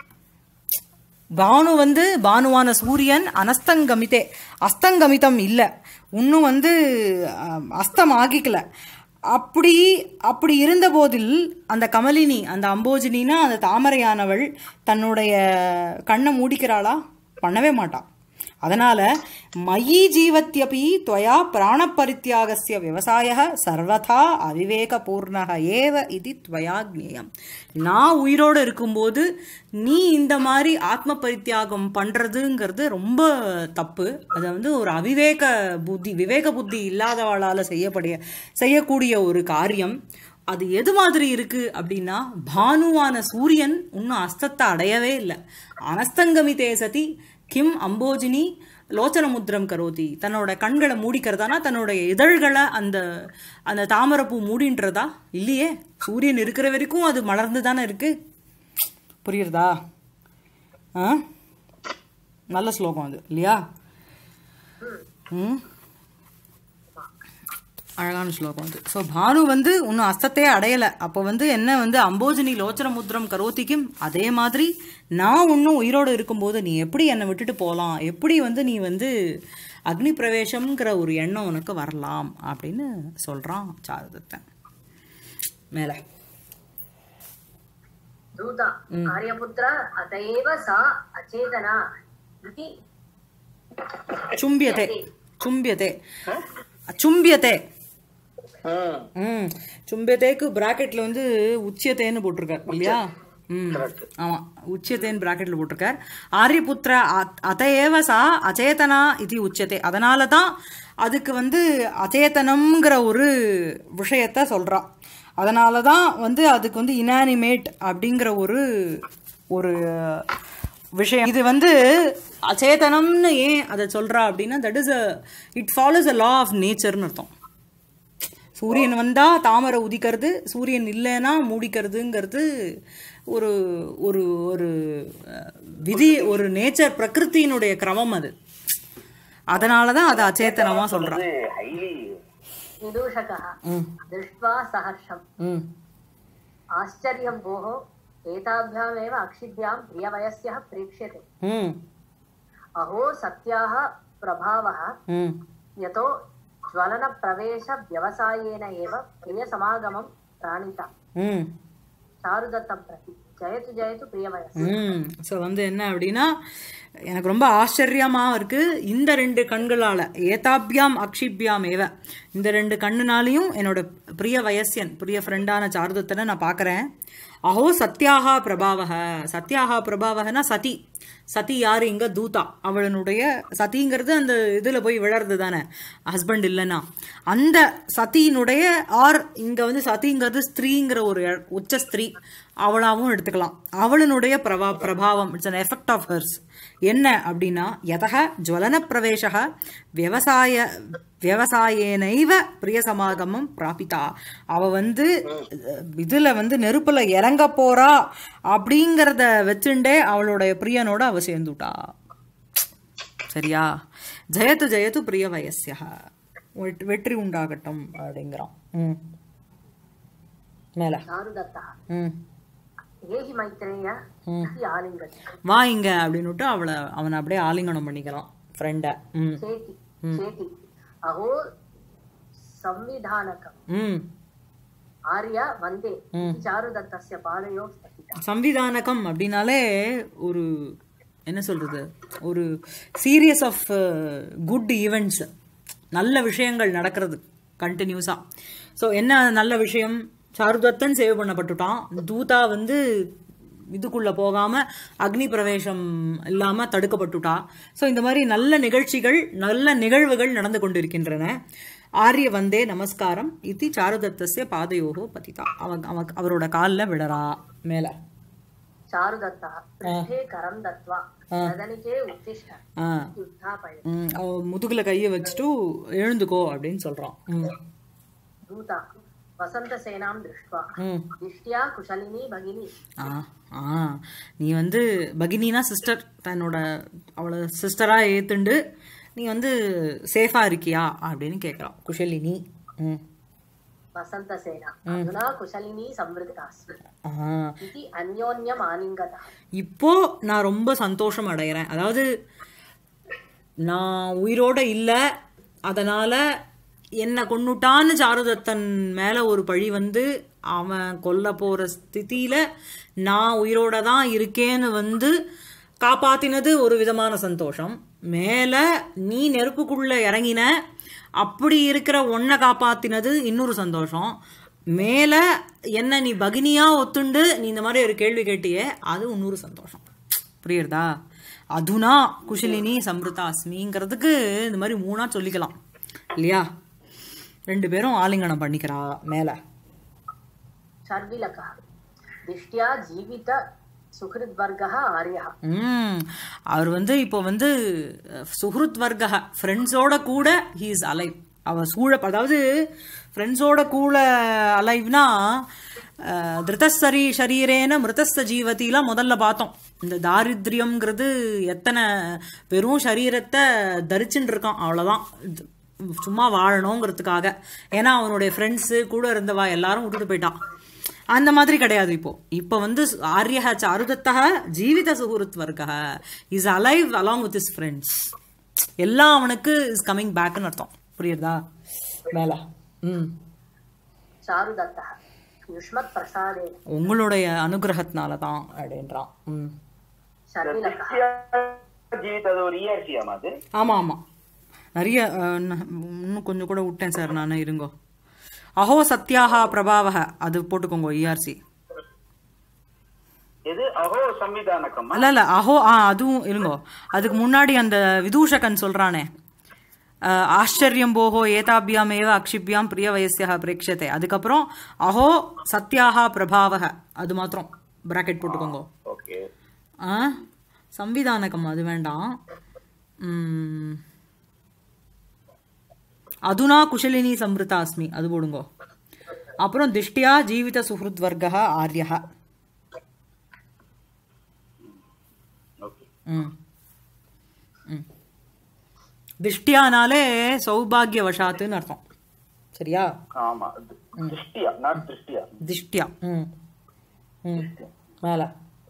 பானு வந்து பானுவான சூரியன் அனஸ்தங்கமித்தே அஸ்தங்கமிதம் இல்லை இன்னும் வந்து அஹ், அஸ்தம் ஆகிக்கல அப்படி அப்படி இருந்த போதில் அந்த கமலினி அந்த அம்போஜினினா அந்த தாமரையானவள் தன்னுடைய கண்ணை மூடிக்கிறாளா பண்ணவே மாட்டான் அதனால மயி ஜீவத்யபி துவயா பிராணப்பரித்தியாகஸ்ய விவசாய சர்வதா அவிவேகபூர்ணக ஏவ இது துவயா ஜ்ஞேயம் நான் உயிரோடு இருக்கும்போது நீ இந்த மாதிரி ஆத்ம பரித்தியாகம் பண்றதுங்கிறது ரொம்ப தப்பு அது வந்து ஒரு அவிவேக புத்தி விவேக புத்தி இல்லாதவளால செய்யப்படிய செய்யக்கூடிய ஒரு காரியம் அது எது மாதிரி இருக்கு அப்படின்னா பானுவான சூரியன் இன்னும் அஸ்தத்தை அடையவே இல்லை அனஸ்தங்கமிதே சதி கிம் அம்போஜினி லோச்சன முத்திரம் கரோதி தன்னோட கண்களை மூடிக்கிறதானா தன்னுடைய இதழ்களை அந்த அந்த தாமரைப்பூ மூடின்றதா இல்லையே சூரியன் இருக்கிற வரைக்கும் அது மலர்ந்து தானே இருக்கு புரியுறதா ஆ நல்ல ஸ்லோகம் அது இல்லையா ம் அழகான ஸ்லோகம் அது ஸோ பானு வந்து இன்னும் அஸ்தத்தையே அடையலை அப்போ வந்து என்ன வந்து அம்போஜினி லோச்சன முத்திரம் கரோத்திக்கும் அதே மாதிரி நான் இன்னும் உயிரோடு இருக்கும்போது நீ எப்படி என்னை விட்டுட்டு போகலாம் எப்படி வந்து நீ வந்து அக்னி பிரவேசம்ங்கிற ஒரு எண்ணம் உனக்கு வரலாம் அப்படின்னு சொல்கிறான் சாரதத்தன் மேலே दूता आर्यपुत्र अत एव सा अचेतना इति சும்பியதே சும்பியதே சும்பியதே ம் ம் சும்பியதேக்கு பிராக்கெட்ல வந்து உச்சியத்தேன்னு போட்டிருக்கார் இல்லையா ம் ஆமாம் உச்சியத்தேன்னு பிராக்கெட்ல போட்டிருக்கார் ஆரியபுத்திர அத்- அதையேவ சா அச்சேதனா இது உச்சதே அதனால தான் அதுக்கு வந்து அச்சேதனம்ங்கிற ஒரு விஷயத்த சொல்றா அதனால தான் வந்து அதுக்கு வந்து இனானிமேட் அப்படிங்கிற ஒரு ஒரு விஷயம் இது வந்து அச்சேதனம்னு ஏன் அதை சொல்றா அப்படின்னா that is a it follows a law of நேச்சர்னு அர்த்தம் சூரியன் வந்தா தாமரை உதிக்கிறது சூரியன் இல்லைன்னா மூடிக்கிறதுங்கிறது ஒரு ஒரு ஒரு அஹ், விதி ஒரு நேச்சர் பிரகிருத்தியினுடைய கிரமம் அது அதனால தான் அதை அச்சேத்தனமா சொல்றான் ஹைலி विदूषकः दृष्ट्वा सहर्षम् ம் आश्चर्यं भोः एताभ्यामेव अक्षिभ्यां प्रियवयस्यः प्रेक्ष्यते ம் अहो सत्याः प्रभावः ம் यतो ज्वलनप्रवेशव्यवसायेन एव प्रियसमागमं प्राणिता ம் चारुदत्तं प्रति जयतु जयतु प्रियवयस् ம் ஸோ வந்து என்ன அப்படின்னா எனக்கு ரொம்ப ஆச்சரியமா இருக்கு இந்த ரெண்டு கண்களால ஏதாபியாம் அக்ஷிபியாம் ஏவ இந்த ரெண்டு கண்ணுனாலையும் என்னோட பிரிய வயசியன் பிரிய ஃப்ரெண்டான சாருதத்தனை நான் பார்க்கறேன் அஹோ சத்யாகா பிரபாவக சத்யாகா பிரபாவகனா சதி சதி யாரு இங்க தூதா அவளனுடைய சதிங்கிறது அந்த இதுல போய் விழறது தானே ஹஸ்பண்ட் இல்லைன்னா அந்த சதியினுடைய ஆர் இங்க வந்து சதிங்கிறது ஸ்திரீங்கிற ஒரு எ- உச்ச ஸ்திரீ அவளாவும் எடுத்துக்கலாம் அவளனுடைய பிரபா பிரபாவம் it's an effect of hers என்ன அப்படின்னா யதக ஜுவலன பிரவேசக விவசாய விவசாயேனைவ பிரிய சமாகமம் பிராபிதா அவ வந்து அஹ், இதுல வந்து நெருப்புல இறங்க போறா அப்படிங்கறத வச்சுண்டே அவளுடைய பிரியனோட அவ சேர்ந்துட்டா சரியா ஜெயத்து ஜெயத்து பிரிய வயசிய வெற்றி உண்டாகட்டும் அப்படிங்கிறான் ம் மேல சாருதத்தா ம் ஏஹி மைத்ரேய இதி ஆலிங்கதி வா இங்க அப்படின்னுட்டு அவளை அவனை அப்படியே ஆலிங்கனம் பண்ணிக்கலாம் ஃப்ரெண்டை ம் சேதி சேதி அஹோ संविधानकम् ம் आर्य वन्दे इति चारुदत्तस्य पादयोः स्थिता சம்விதானகம் அப்படின்னாலே ஒரு என்ன சொல்றது ஒரு சீரியஸ் ஆஃப் குட் ஈவெண்ட்ஸ் நல்ல விஷயங்கள் நடக்கிறது கண்டினியூஸா ஸோ என்ன நல்ல விஷயம் சாருதத்தன் சேவ் பண்ணப்பட்டுட்டான் தூதா வந்து இதுக்குள்ள போகாம அக்னி பிரவேசம் இல்லாம தடுக்கப்பட்டுட்டா ஸோ இந்த மாதிரி நல்ல நிகழ்ச்சிகள் நல்ல நிகழ்வுகள் நடந்து கொண்டிருக்கின்றன ஆரிய வந்தே நமஸ்காரம் இது சாருதத்தஸ்ய பாதையோகோ பதிதா அவ அவ அவரோட காலில் விழறா மேலே चारुदत्तः पृष्ठे करं दत्त्वा सदनिके उत्तिष्ठ ஆ इति उत्थापय ம், அவ முதுகுல கையை வச்சுட்டு எழுந்துக்கோ அப்படின்னு சொல்றான் ம், दूता वसन्तसेनां दृष्ट्वा ம். दिष्ट्या कुशलिनी भगिनी ஆ ஆ நீ வந்து பகினினா சிஸ்டர் தன்னோட அவளை சிஸ்டரா ஏத்துண்டு நீ வந்து சேஃபா இருக்கியா அப்படின்னு கேட்கறான் குஷலினி ம் वसन्तसेना अधुना कुशलिनी संवृत्तास्मि ஆ इति अन्योन्यम् आलिङ्गतः இப்போ நான் ரொம்ப சந்தோஷம் அடைகிறேன் அதாவது நான் உயிரோட இல்லை அதனால என்னை கொன்னுட்டான்னு சாருதத்தன் மேல ஒரு பழி வந்து அவன் கொல்ல போற ஸ்திதியில நான் உயிரோட தான் இருக்கேன்னு வந்து காப்பாத்தினது ஒரு விதமான சந்தோஷம் மேல நீ நெருப்புக்குள்ள இறங்கின அப்படி இருக்கிற ஒன்றை காப்பாத்தினது இன்னொரு சந்தோஷம் மேல என்ன நீ பகினியா ஒத்துண்டு நீ இந்த மாதிரி ஒரு கேள்வி கேட்டியே அது இன்னொரு சந்தோஷம் புரியுறதா அதுனா குஷிலினி சம்ருதா அஸ்மிங்கிறதுக்கு இந்த மாதிரி மூணா சொல்லிக்கலாம் இல்லையா ரெண்டு பேரும் ஆலிங்கனம் பண்ணிக்கிறா மேல शर्विलकः दिष्ट्या जीवित सुहृद्वर्गः आर्यः ம் அவர் வந்து இப்போ வந்து சுஹ்ருத் வர்க்க ஃப்ரெண்ட்ஸோட கூட ஹீ இஸ் அலைவ் அவர் சூழ அதாவது ஃப்ரெண்ட்ஸோட கூட அலைவ்னா திருத்தஸ்தரி ஷரீரேன மிருதஸ்த ஜீவத்திலாம் முதல்ல பார்த்தோம் இந்த தாரித்ரியம்ங்கிறது எத்தனை வெறும் சரீரத்தை தரிச்சுட்டு இருக்கான் அவ்வளோதான் இது சும்மா வாழணுங்கிறதுக்காக ஏன்னா அவனுடைய ஃப்ரெண்ட்ஸு கூட இருந்தவா எல்லாரும் விட்டுட்டு போயிட்டான் அந்த மாதிரி கிடையாது இப்போ இப்போ வந்து ஆரியஹ சாருதத்தக ஜீவித சுகுருத் வர்க்க is alive along with his friends எல்லாம் அவனுக்கு இஸ் கமிங் பேக்னு அர்த்தம் புரியுறதா மேல ம் चारुदत्तः युष्मत् प्रसादेन உங்களுடைய அனுகிரகத்தினால தான் அப்படின்றான் ம் शर्विलकः ஜீவித்தது ஒரு இயற்கையாமா அது ஆமா ஆமா நிறைய அஹ், ந- இன்னும் கொஞ்சம் கூட விட்டேன் சார் நான் இருங்கோ அஹோ சத்யாஹா பிரபாவக அது போட்டுக்கோங்க இஆர்சி எது அஹோ சம்விதானக்கம்மா அல்ல இல்ல அஹோ ஆ அதுவும் இருங்கோ அதுக்கு முன்னாடி அந்த விதூஷகன் சொல்றானே அஹ், ஆச்சரியம் போகோ ஏதாபியாம் ஏவ அக்ஷிபியாம் பிரிய வயசியா பிரேக்ஷத்தை அதுக்கப்புறம் அஹோ சத்யாஹா பிரபாவக அது மாத்திரம் பிராக்கெட் போட்டுக்கோங்க ஓகே ஆ சம்விதானகம் அது வேண்டாம் ம். அதுனா குஷலினி சம்ருதா அஸ்மி அது போடுங்கோ அப்புறம் திஷ்டியா ஜீவித சுஹൃத் வர்க்க ஆர்யா ஓகே ம் ம் திஷ்டியானாலே சௌபாகியவசாத்துன்னு அர்த்தம் சரியா ஆமா திருஷ்டியா நாட் திருஷ்டியா திஷ்டியா ம் ம் மேலே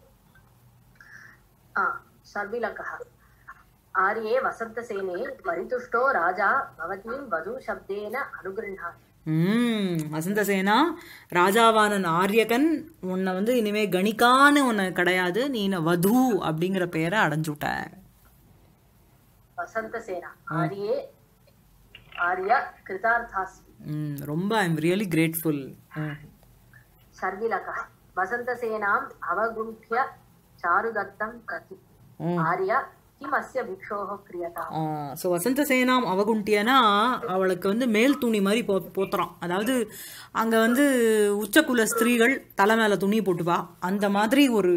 आ, शर्विलकः आर्ये वसन्तसेने परितुष्टो राजा भवतीं वधूशब्देन अनुगृह्णाति ம் வசந்தசேனா ராஜாவான ஆரியகன் உன்னை வந்து இனிமே கணிக்கான்னு உன்னை கிடையாது நீ ந வது அப்படிங்கிற பெயரை அடைஞ்சுட்ட वसन्तसेना आर्ये आर्य कृतार्थास्मि ம், ரொம்ப ஐ எம் ரியலி கிரேட்ஃபுல் शर्विलकः वसन्तसेनाम् अवगुण्ठ्य चारुदत्तं प्रति आर्य किमस्य भिक्षोः क्रियताम् ஸோ வசந்த சேனாம் அவகுண்டியனா அவளுக்கு வந்து மேல் துணி மாதிரி போ போத்துறான் அதாவது அங்கே வந்து உச்சக்குல ஸ்திரீகள் தலை மேலே துணி போட்டுப்பா அந்த மாதிரி ஒரு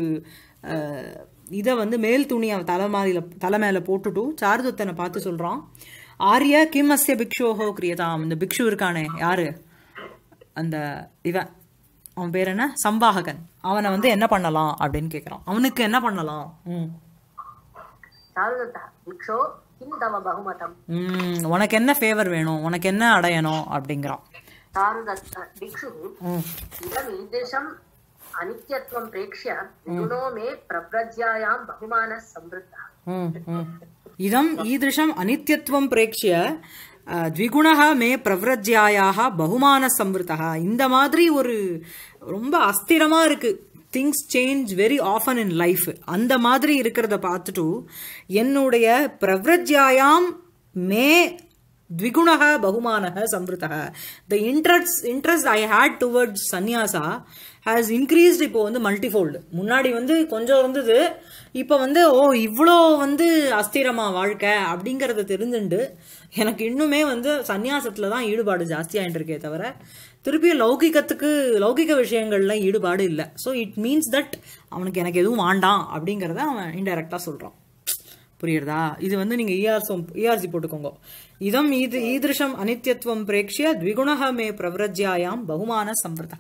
இதை வந்து மேல் துணி அவன் தலை மாதிரில தலை மேலே போட்டுட்டு சாருதத்தனை பார்த்து சொல்கிறான் ஆரிய கிம் அஸ்ய பிக்ஷோஹோ கிரியதாம் இந்த பிக்ஷு இருக்கானே யாரு அந்த இவன் அவன் பேர் என்ன சம்பாககன் அவனை வந்து என்ன பண்ணலாம் அப்படின்னு கேட்குறான் அவனுக்கு என்ன பண்ணலாம் ம் चारुदत्तः भिक्षो किं तव बहुमतम् ம், உனக்கு என்ன ஃபேவர் வேணும் உனக்கு என்ன அடையணும் அப்படிங்கிறான் चारुदत्त भिक्षुः ம் इदमीदृशम् अनित्यत्वं प्रेक्ष्य गुणो मे प्रव्रज्यायां बहुमानः संवृत्तः ம், ம். இதம் ஈதிருஷம் அனித்யத்துவம் பிரேக்ஷிய அஹ், த்விகுணः மே பிரவ்ரஜ்யாயாக பகுமான சம்ருத்தா இந்த மாதிரி ஒரு ரொம்ப அஸ்திரமா இருக்கு things change very often in life அந்த மாதிரி இருக்கிறத பார்த்துட்டு என்னுடைய பிரவ்ரஜ்யாயாம் மே द्विगुणः बहुमानः संवृतः the interest interest I had towards சந்நியாசா ஹேஸ் இன்க்ரீஸ்ட் இப்போ வந்து மல்டிஃபோல்டு முன்னாடி வந்து கொஞ்சம் இருந்தது இப்போ வந்து ஓ இவ்வளோ வந்து அஸ்திரமா வாழ்க்கை அப்படிங்கிறத தெரிஞ்சுண்டு எனக்கு இன்னுமே வந்து சந்நியாசத்தில் தான் ஈடுபாடு ஜாஸ்தியாகிட்டு இருக்கே தவிர திருப்பி லௌகிகத்துக்கு லௌகிக விஷயங்கள்ல ஈடுபாடு இல்லை ஸோ இட் மீன்ஸ் தட் அவனுக்கு எனக்கு எதுவும் வேண்டாம் அப்படிங்கிறத அவன் இன்டெரக்டாக சொல்கிறான் புரியுறதா இது வந்து நீங்க இஆர்சம் இஆர்சி போட்டுக்கோங்க இதம் இது ஈதிருஷம் அனித்யத்துவம் பிரேக்ஷிய த்விகுணः மே பிரவ்ரஜ்யாயாம் பகுமான சம்பிரதா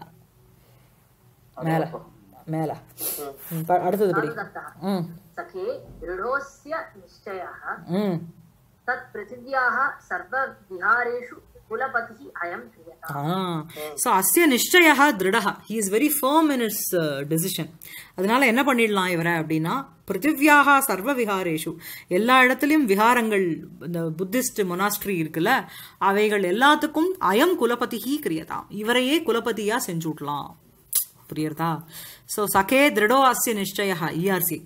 மேல மேல ம், ப- அடுத்தது படி चारुदत्तः ம் सखे दृढोऽस्य निश्चयः ம் तत् पृथिव्याः सर्वविहारेषु कुलपतिः अयं क्रियताम् ஸோ அஸ்ய நிச்சயா திருடா he is very firm in his decision அதனால என்ன பண்ணிடலாம் இவரை அப்படின்னா பிருத்திவியாக சர்வ விஹாரேஷு எல்லா இடத்துலையும் விஹாரங்கள் இந்த புத்திஸ்ட் மொனாஸ்ட்ரி இருக்குல்ல அவைகள் எல்லாத்துக்கும் அயம் குலபதிஹி கிரியதாம் இவரையே குலபதியா செஞ்சு விடலாம் புரியுறதா ஸோ சகே திருடோ அஸ்ய நிச்சயா இஆர்சி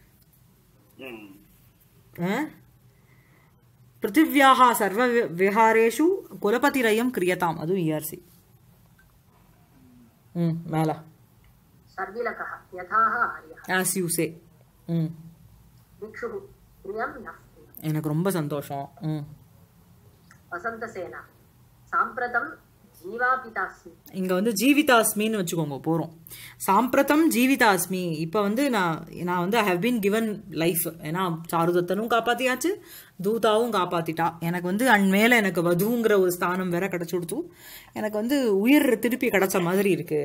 ம் பிருத்திவியாக சர்வ வி- விஹாரேஷு குலபதிரயம் கிரியதாம் அதுவும் இஆர்சி ம் மேலே शर्विलकः यथाः आर्यः ஆஸ் யூ சே ம் भिक्षुः प्रियं नः प्रियम् எனக்கு ரொம்ப சந்தோஷம் ம் वसन्तसेना साम्प्रतं जीवापितास्मि இங்கே வந்து ஜீவிதாஸ்மின்னு வச்சுக்கோங்க போகிறோம் சாம்பிரதம் ஜீவிதாஸ்மி இப்போ வந்து நான் நான் வந்து I have been given life ஏன்னா சாருதத்தனும் காப்பாற்றியாச்சு தூதாவும் காப்பாற்றிட்டா எனக்கு வந்து அண்ட் மேலே எனக்கு வதுங்கிற ஒரு ஸ்தானம் வேற கிடச்சி கொடுத்து எனக்கு வந்து உயிர் திருப்பி கிடைச்ச மாதிரி இருக்கு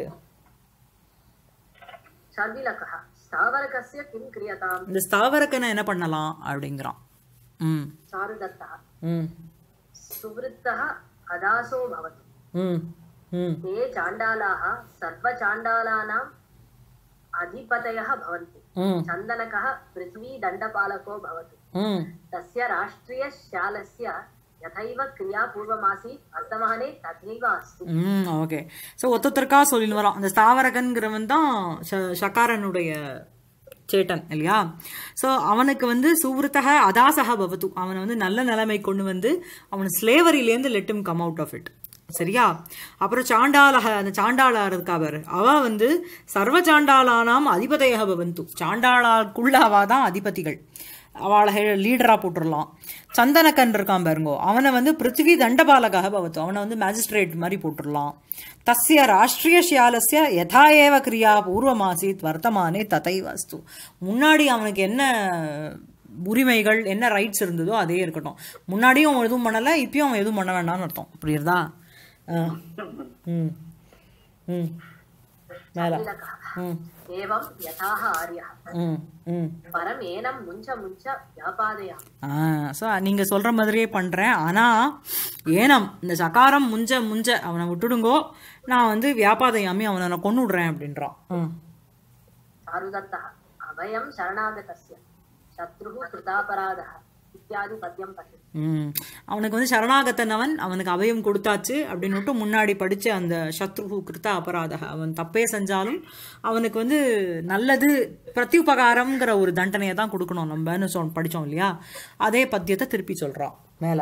शर्विलकः स्थावरकस्य किं क्रियताम् இந்த ஸ்தாவரக்கனை என்ன பண்ணலாம் அப்படிங்கிறான் ம் चारुदत्तः ம் सुवृत्तः अदासो भवतु ம் ம் ते चाण्डालाः सर्वचाण्डालानाम् अधिपतयः भवन्ति ம் चन्दनकः पृथ्वीदण्डपालको भवतु ம் तस्य राष्ट्रियशालस्य यथैव क्रिया पूर्वमासीत् वर्तमाने तथैव अस्ति ம் ஓகே ஸோ ஒத்தொத்தருக்கா சொல்லின்னு வரோம் அந்த ஸ்தாவரகன்கிறவன் தான் ஷ- ஷகாரனுடைய சேட்டன் இல்லையா ஸோ அவனுக்கு வந்து சுவிருத்தக அதாசக பவத்து அவனை வந்து நல்ல நிலைமை கொண்டு வந்து அவன் ஸ்லேவரியிலேருந்து let him come out of it சரியா அப்புறம் சாண்டாலக அந்த சாண்டாளா இருக்கா பாரு அவ வந்து சர்வ சாண்டாளானாம் அதிபதையாக பவந்து சாண்டாளாக்குள்ள அவ தான் அதிபதிகள் அவளை லீடராக போட்டுடலாம் சந்தனக்கன் இருக்கான் பாருங்கோ அவனை வந்து பிருத்திவி தண்டபாலகாக பவத்து அவனை வந்து மேஜிஸ்ட்ரேட் மாதிரி போட்டுடலாம் தஸ்ய ராஷ்டிரிய ஷியாலஸ்ய யதா ஏவ கிரியா பூர்வமாசித் வர்த்தமானே ததை வஸ்து முன்னாடி அவனுக்கு என்ன உரிமைகள் என்ன ரைட்ஸ் இருந்ததோ அதே இருக்கட்டும் முன்னாடியும் அவன் எதுவும் பண்ணலை இப்பயும் அவன் எதுவும் பண்ண வேண்டாம்னு அர்த்தம் புரியுறதா ஆ. ம் ம் மேலே तिलकः ம் एवं यथाः आर्यः ம் ம் परम् एनं मुञ्च मुञ्च व्यापादयामि ஆ ஸோ நீங்கள் சொல்கிற மாதிரியே பண்ணுறேன் ஆனால் ஏனம் இந்த சகாரம் முஞ்ச முஞ்ச அவனை விட்டுடுங்கோ நான் வந்து வியாபாதையாமி அவனை நான் கொண்டு விடுறேன் அப்படின்றான் ம் चारुदत्तः अभयं शरणागतस्य शत्रुः कृतापराधः इत्यादि पद्यं पठति ம் அவனுக்கு வந்து சரணாகத்தன் அவன் அவனுக்கு அபயம் கொடுத்தாச்சு அப்படின்னுட்டு முன்னாடி படிச்ச அந்த சத்ருகு கிருத்த அபராதக அவன் தப்பே செஞ்சாலும் அவனுக்கு வந்து நல்லது பிரத்யுபகாரம்ங்கிற ஒரு தண்டனையை தான் கொடுக்கணும் நம்மன்னு சொல் படிச்சோம் இல்லையா அதே பத்தியத்தை திருப்பி சொல்றான் மேல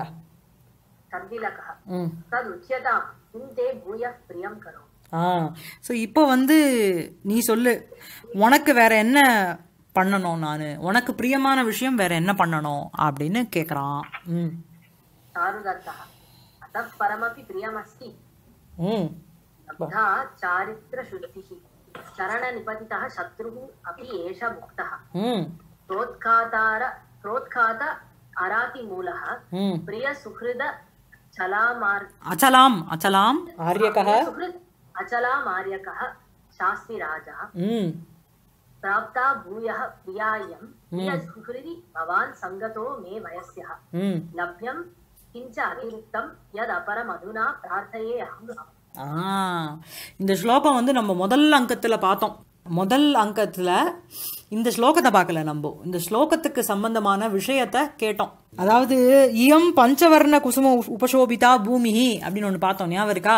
तद्विलकः ம் तदुच्यतां किं ते भूयः प्रियं करोमि ஆ ஸோ இப்போ வந்து நீ சொல்லு உனக்கு வேற என்ன பண்ணணும் நான் உனக்கு பிரியமான விஷயம் வேற என்ன பண்ணணும் அப்படின்னு கேட்குறான் ம் चारुदत्तः अतः परमपि प्रियमस्ति ம் लब्धा चारित्रशुद्धिः चरणनिपतितः शत्रुः अपि एष मुक्तः ம் प्रोत्खातार प्रोत्खात अरातिमूलः ம் प्रियसुहृद चलामार् அச்சலாம் அச்சலாம் ஆரியகः सुहृद् अचलामार्यकः शास्त्रिराजा ம் प्राप्ता भूयः प्रियायं प्रियसुहृदि भवान् सङ्गतो मे वयस्यः ம் लभ्यं किञ्च अतिरिक्तं यदपरमधुना प्रार्थये अहम् ஆ இந்த ஸ்லோகம் வந்து நம்ம முதல் அங்கத்தில் பார்த்தோம் முதல் அங்கத்தில் இந்த ஸ்லோகத்தை பார்க்கல நம்ம இந்த ஸ்லோகத்துக்கு சம்பந்தமான விஷயத்தை கேட்டோம் அதாவது இயம் பஞ்சவர்ண குசும உ- உபசோபிதா பூமிஹி அப்படின்னு ஒன்று பார்த்தோம் ஞாபகம் இருக்கா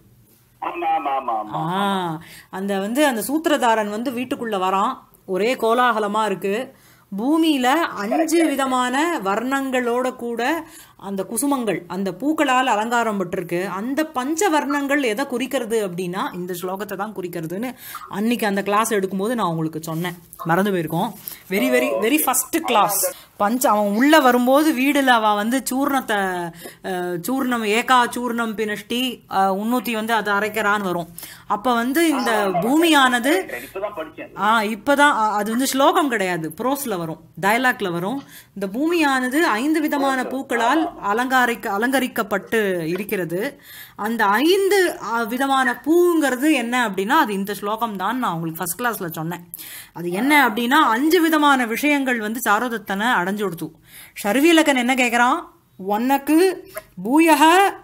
ஆமா ஆமா ஆமா ஆமா ஆ அந்த வந்து அந்த சூத்திரதாரன் வந்து வீட்டுக்குள்ள வரான் ஒரே கோலாகலமா இருக்கு பூமியில அஞ்சு விதமான வர்ணங்களோட கூட அந்த குசுமங்கள் அந்த பூக்களால் அலங்காரம் பட்டிருக்கு அந்த பஞ்ச வர்ணங்கள் எதை குறிக்கிறது அப்படின்னா இந்த ஸ்லோகத்தை தான் குறிக்கிறதுன்னு அன்னைக்கு அந்த கிளாஸ் எடுக்கும்போது நான் உங்களுக்கு சொன்னேன் மறந்து போயிருக்கோம் very very very first class பஞ்ச அவன் உள்ள வரும்போது வீடுல அவ வந்து சூர்ணத்தை அஹ், சூர்ணம் ஏகா சூர்ணம் பினஷ்டி அஹ், உன்னூத்தி வந்து அதை அரைக்கிறான்னு வரும் அப்ப வந்து இந்த பூமியானது இப்பதான் படிச்சேன் ஆ இப்பதான் அ- அது வந்து ஸ்லோகம் கிடையாது ப்ரோஸ்ல வரும் டயலாக்ல வரும் இந்த பூமியானது ஐந்து விதமான பூக்களால் அலங்காரிக்க அலங்கரிக்கப்பட்டு இருக்கிறது அந்த ஐந்து அ, விதமான பூங்கிறது என்ன அப்படின்னா அது இந்த ஸ்லோகம் தான் நான் உங்களுக்கு ஃபர்ஸ்ட் கிளாஸ்ல சொன்னேன் அது என்ன அப்படின்னா அஞ்சு விதமான விஷயங்கள் வந்து சாரோதத்தனை அடைஞ்சு கொடுத்து ஷர்வீலக்கன் என்ன கேட்குறான் உனக்கு பூயக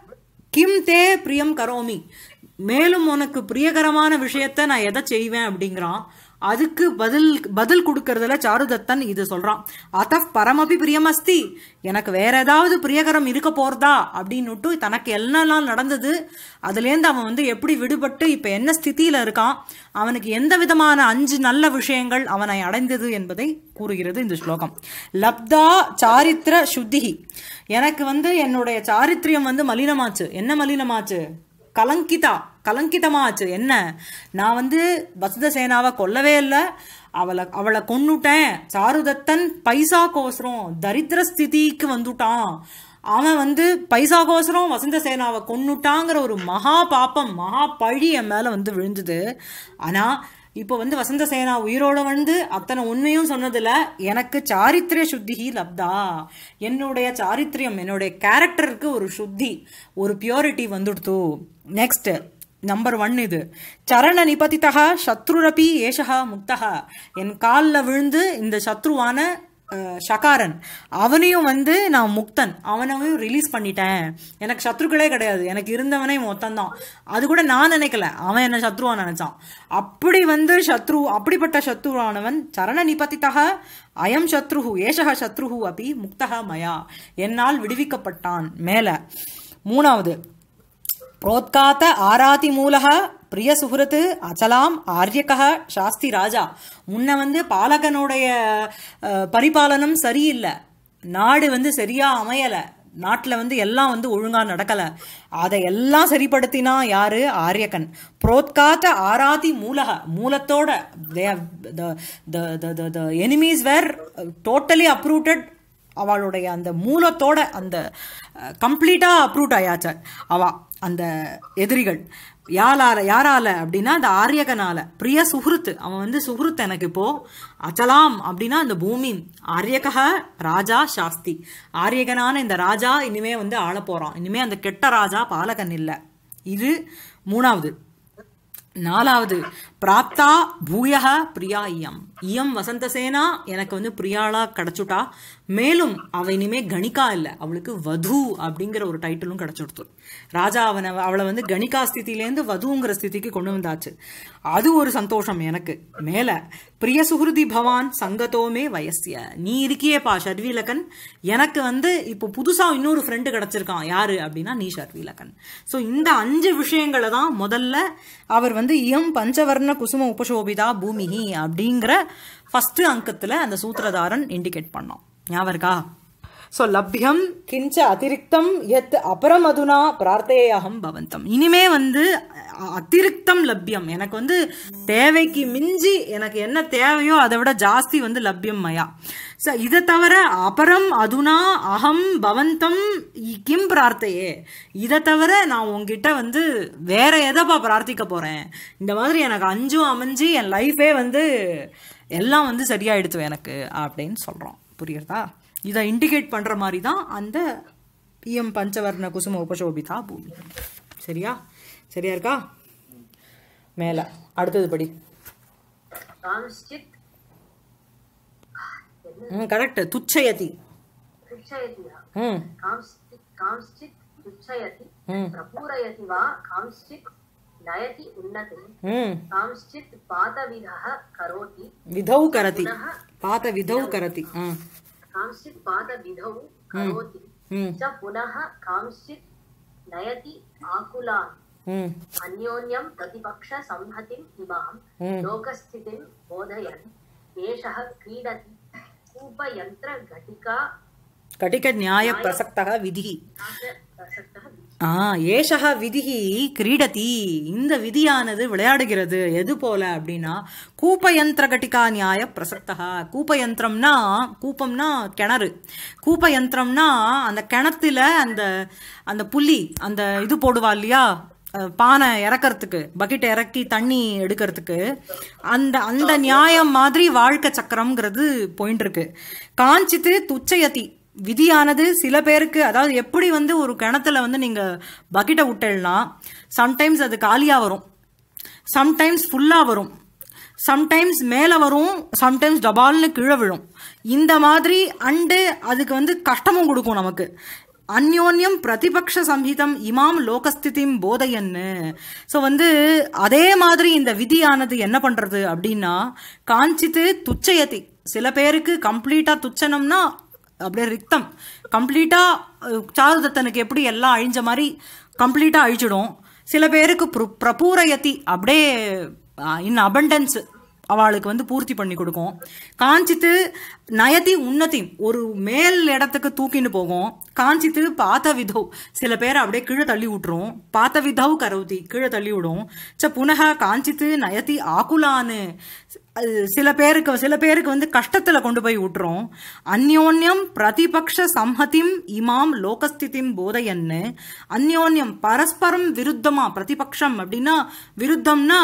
கிம் தே பிரியம் கரோமி மேலும் உனக்கு பிரியகரமான விஷயத்த நான் எதை செய்வேன் அப்படிங்கிறான் அதுக்கு பதில் பதில் கொடுக்கறதுல சாருதத்தன் இது சொல்றான் அத்தப் பரமபி பிரியமஸ்தி எனக்கு வேற ஏதாவது பிரியகரம் இருக்க போறதா அப்படின்னுட்டு தனக்கு என்னெல்லாம் நடந்தது அதுலேருந்து அவன் வந்து எப்படி விடுபட்டு இப்ப என்ன ஸ்திதியில இருக்கான் அவனுக்கு எந்த விதமான அஞ்சு நல்ல விஷயங்கள் அவனை அடைந்தது என்பதை கூறுகிறது இந்த ஸ்லோகம் லப்தா சாரித்திர சுத்திகி எனக்கு வந்து என்னுடைய சாரித்திரியம் வந்து மலினமாச்சு என்ன மலினமாச்சு கலங்கிதா கலங்கிதமாச்சு என்ன நான் வந்து வசுத சேனாவை கொல்லவே இல்லை அவளை அவளை கொன்னுட்டேன் சாருதத்தன் பைசாக்கோசரம் தரித்திர ஸ்திதிக்கு வந்துட்டான் அவன் வந்து பைசாக்கோசரம் வசந்த சேனாவை கொன்னுட்டாங்கிற ஒரு மகா பாப்பம் மகா பழி என் மேல வந்து விழுந்தது ஆனா இப்போ வந்து வசந்த சேனா உயிரோட வந்து அத்தனை உண்மையும் சொன்னதுல எனக்கு சாரித்திரிய சுத்திகி லப்தா என்னுடைய சாரித்திரியம் என்னுடைய கேரக்டருக்கு ஒரு சுத்தி ஒரு பியூரிட்டி வந்துடுத்து நெக்ஸ்ட் நம்பர் ஒன் இது சரண நிபதித்தக சத்ருரபி ஏஷகா முக்தகா என் காலில் விழுந்து இந்த சத்ருவான அஹ், ஷகாரன் அவனையும் வந்து நான் முக்தன் அவனையும் ரிலீஸ் பண்ணிட்டேன் எனக்கு சத்ருக்களே கிடையாது எனக்கு இருந்தவனே மொத்தம்தான் அது கூட நான் நினைக்கல அவன் என்ன சத்ருவா நினைச்சான் அப்படி வந்து சத்ரு அப்படிப்பட்ட சத்ருவானவன் சரண நிபதித்தக அயம் சத்ருஹு ஏஷக சத்ருஹு அப்படி முக்தகா மயா என்னால் விடுவிக்கப்பட்டான் மேல மூணாவது प्रोत्कात ஆராதிமூலக பிரிய சுஹൃத் அச்சலாம் ஆரியக சாஸ்தி ராஜா முன்ன வந்து பாலகனுடைய அஹ், பரிபாலனம் சரியில்லை நாடு வந்து சரியா அமையல நாட்டில் வந்து எல்லாம் வந்து ஒழுங்கா நடக்கல அதை எல்லாம் சரிப்படுத்தினா யாரு ஆரியகன் புரோத்காத்த ஆராதி மூலக மூலத்தோட the enemies were totally uprooted அவளுடைய அந்த மூலத்தோட அந்த கம்ப்ளீட்டாக அப்ரூட் ஆயாச்ச அவ அந்த எதிரிகள் யாரால யாரால அப்படின்னா அந்த ஆரியகனால பிரிய சுஹൃத் அவன் வந்து சுஹൃத் எனக்கு இப்போ அச்சலாம் அப்படின்னா அந்த பூமி ஆரியக ராஜா சாஸ்தி ஆரியகனான இந்த ராஜா இனிமே வந்து ஆள போறான் இனிமே அந்த கெட்ட ராஜா பாலகன் இல்லை இது மூணாவது நாலாவது பிராப்தா பூயக பிரியா இயம் இயம் வசந்தசேனா எனக்கு வந்து பிரியாளா கிடைச்சுட்டா மேலும் அவ இனிமே கணிகா இல்லை அவளுக்கு வது அப்படிங்கிற ஒரு டைட்டிலும் கிடைச்சுடுத்து ராஜா அவனை அவளை வந்து கணிகா ஸ்திதியிலேருந்து வதுங்கிற ஸ்திதிக்கு கொண்டு வந்தாச்சு அது ஒரு சந்தோஷம் எனக்கு மேல பிரிய சுகிருதி பவான் சங்கத்தோமே வயசிய நீ இருக்கியேப்பா ஷர்வீலகன் எனக்கு வந்து இப்போ புதுசா இன்னொரு ஃப்ரெண்டு கிடைச்சிருக்கான் யாரு அப்படின்னா நீ ஷர்வீலகன் ஸோ இந்த அஞ்சு விஷயங்களை தான் முதல்ல அவர் வந்து இயம் பஞ்சவர்ண குசும உபசோபிதா பூமிஹி அப்படிங்கிற ஃபர்ஸ்ட் அங்கத்துல அந்த சூத்திரதாரன் இண்டிகேட் பண்ணோம் ஞாபகம் இருக்கா ஸோ லப்யம் கிஞ்ச அதிரிக்தம் எத் அபரமதுனா பிரார்த்தையாகம் பவந்தம் இனிமே வந்து அ- அதிரிக்தம் லப்யம் எனக்கு வந்து தேவைக்கு மிஞ்சி எனக்கு என்ன தேவையோ அதை விட ஜாஸ்தி வந்து லப்யம் மயா ஸோ இதை தவிர அபரம் அதுனா அகம் பவந்தம் இ- கிம் பிரார்த்தையே இதை தவிர நான் உங்ககிட்ட வந்து வேற எதைப்பா பிரார்த்திக்க போறேன் இந்த மாதிரி எனக்கு அஞ்சும் அமைஞ்சு என் லைஃபே வந்து எல்லாம் வந்து சரியாயிடுத்து எனக்கு அப்படின்னு சொல்றோம் புரியுறதா இதை இண்டிகேட் பண்ற மாதிரி தான் அந்த இஎம் பஞ்சவர்ண குசும உபசோபிதா பூமி சரியா சரியா இருக்கா மேல அடுத்தது படி कांश्चित् ம் கரெக்ட் துச்சயதி तुच्छयति वा ம் कांश्चित् कांश्चित् तुच्छयति ம் प्रपूरयति वा कांश्चित् नयति उन्नतिं ம் कांश्चित् पातविधः करोति விதௌ கரதி பாத விதௌ கரதி ம் कांश्चित् पातविधौ करोति ம் च पुनः कांश्चित् नयति आकुलान् ம் अन्योन्यं प्रतिपक्षसंहतिम् इमां ம். लोकस्थितिं बोधयन् एषः क्रीडति कूपयन्त्रघटिका கட்டிக நியாய பிரசக்தக விதி प्रसक्तः ஆ ஏஷக விதிஹி கிரீடதி இந்த விதியானது விளையாடுகிறது எது போல அப்படின்னா கூப்பயந்திர கட்டிகா நியாய பிரசக்தகா கூப்பயந்திரம்னா கூப்பம்னா கிணறு கூப்பயந்திரம்னா அந்த கிணத்துல அந்த அந்த புள்ளி அந்த இது போடுவா இல்லையா அஹ், பானை இறக்கறதுக்கு பக்கெட் இறக்கி தண்ணி எடுக்கிறதுக்கு அந்த அந்த நியாயம் மாதிரி வாழ்க்கை சக்கரம்ங்கிறது போயிட்டு இருக்கு காஞ்சித்து துச்சயதி விதியானது சில பேருக்கு அதாவது எப்படி வந்து ஒரு கிணத்துல வந்து நீங்க பக்கெட்டை விட்டேன்னா சம்டைம்ஸ் அது காலியா வரும் சம்டைம்ஸ் ஃபுல்லா வரும் சம்டைம்ஸ் மேலே வரும் சம்டைம்ஸ் டபால்னு கீழே விழும் இந்த மாதிரி அண்டு அதுக்கு வந்து கஷ்டமும் கொடுக்கும் நமக்கு அந்யோன்யம் பிரதிபக்ஷ சம்ஹிதம் இமாம் லோகஸ்திதிம் போதையன்னு ஸோ வந்து அதே மாதிரி இந்த விதியானது என்ன பண்றது அப்படின்னா காஞ்சித்து துச்சயதி சில பேருக்கு கம்ப்ளீட்டா துச்சனம்னா அப்படியே ரிக்தம் கம்ப்ளீட்டா சாருதத்தனுக்கு எப்படி எல்லாம் அழிஞ்ச மாதிரி கம்ப்ளீட்டா அழிச்சிடும் சில பேருக்கு பிர- பிரபூரயதி அப்படியே இன் அபண்டன்ஸ் அவளுக்கு வந்து பூர்த்தி பண்ணி கொடுக்கும் காஞ்சித்து நயதி உன்னதி ஒரு மேல் இடத்துக்கு தூக்கின்னு போகும் காஞ்சித்து பாத்த விதௌ சில பேரை அப்படியே கீழே தள்ளி விட்டுரும் பாத்த விதௌ கரவுதி கீழே தள்ளி விடும் ச புனக காஞ்சித்து நயதி ஆகுலான்னு அது சில பேருக்கு சில பேருக்கு வந்து கஷ்டத்துல கொண்டு போய் விட்டுரும் அந்யோன்யம் பிரதிபக்ஷ சம்ஹதிம் இமாம் லோகஸ்திதிம் போதையன்னு அந்யோன்யம் பரஸ்பரம் விருத்தமா பிரதிபக்ஷம் அப்படின்னா விருத்தம்னா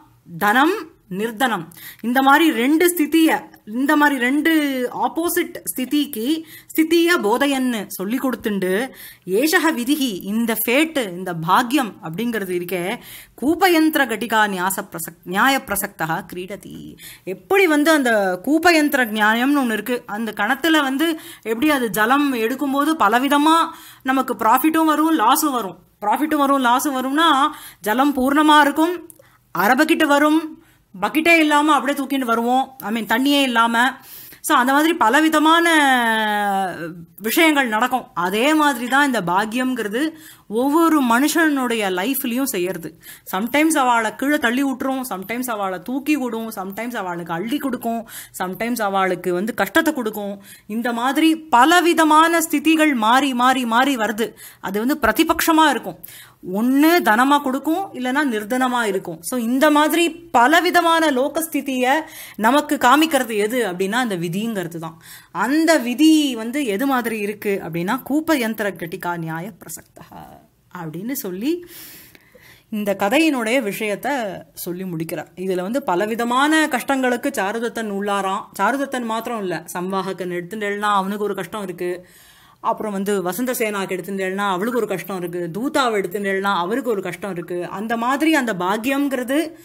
தனம் நிர்தனம் இந்த மாதிரி ரெண்டு ஸ்திதிய இந்த மாதிரி ரெண்டு ஆப்போசிட் ஸ்திதிக்கு ஸ்திதிய போதையன்னு சொல்லி கொடுத்துண்டு ஏஷக விதிகி இந்த ஃபேட்டு இந்த பாக்யம் அப்படிங்கிறது இருக்கே கூபயந்திர கட்டிகா நியாச பிரசக் நியாய பிரசக்தா கிரீடதி எப்படி வந்து அந்த கூபயந்திர நியாயம்னு ஒன்று இருக்கு அந்த கணத்துல வந்து எப்படி அது ஜலம் எடுக்கும்போது பலவிதமா நமக்கு ப்ராஃபிட்டும் வரும் லாஸும் வரும் ப்ராஃபிட்டும் வரும் லாஸும் வரும்னா ஜலம் பூர்ணமா இருக்கும் அரை பக்கெட்டு வரும் பக்கெட்டே இல்லாமல் அப்படியே தூக்கிட்டு வருவோம் ஐ மீன் தண்ணியே இல்லாமல் ஸோ அந்த மாதிரி பலவிதமான விஷயங்கள் நடக்கும் அதே மாதிரி தான் இந்த பாக்கியம்ங்கிறது ஒவ்வொரு மனுஷனுடைய லைஃப்லையும் செய்யறது சம்டைம்ஸ் அவளை கீழே தள்ளி விட்டுரும் சம்டைம்ஸ் அவளை தூக்கி விடும் சம்டைம்ஸ் அவளுக்கு அள்ளி கொடுக்கும் சம்டைம்ஸ் அவளுக்கு வந்து கஷ்டத்தை கொடுக்கும் இந்த மாதிரி பலவிதமான ஸ்திதிகள் மாறி மாறி மாறி வருது அது வந்து பிரதிபக்ஷமா இருக்கும் ஒன்று தனமா கொடுக்கும் இல்லைன்னா நிர்தனமா இருக்கும் ஸோ இந்த மாதிரி பலவிதமான லோகஸ்திதியை நமக்கு காமிக்கிறது எது அப்படின்னா அந்த விதிங்கிறது தான் அந்த விதி வந்து எது மாதிரி இருக்கு அப்படின்னா கூப்ப யந்திர கட்டிகா நியாய பிரசக்தா அப்படின்னு சொல்லி இந்த கதையினுடைய விஷயத்த சொல்லி முடிக்கிறார் இதுல வந்து பலவிதமான கஷ்டங்களுக்கு சாருதத்தன் உள்ளாராம் சாருதத்தன் மாத்திரம் இல்ல சம்வாகக்கன் எடுத்துட்டேன்னா அவனுக்கு ஒரு கஷ்டம் இருக்கு அப்புறம் வந்து வசந்த சேனாக்கு எடுத்துட்டேன்னா அவளுக்கு ஒரு கஷ்டம் இருக்கு தூதாவை எடுத்துட்டேன்னா அவருக்கு ஒரு கஷ்டம் இருக்கு அந்த மாதிரி அந்த பாக்கியம்ங்கிறது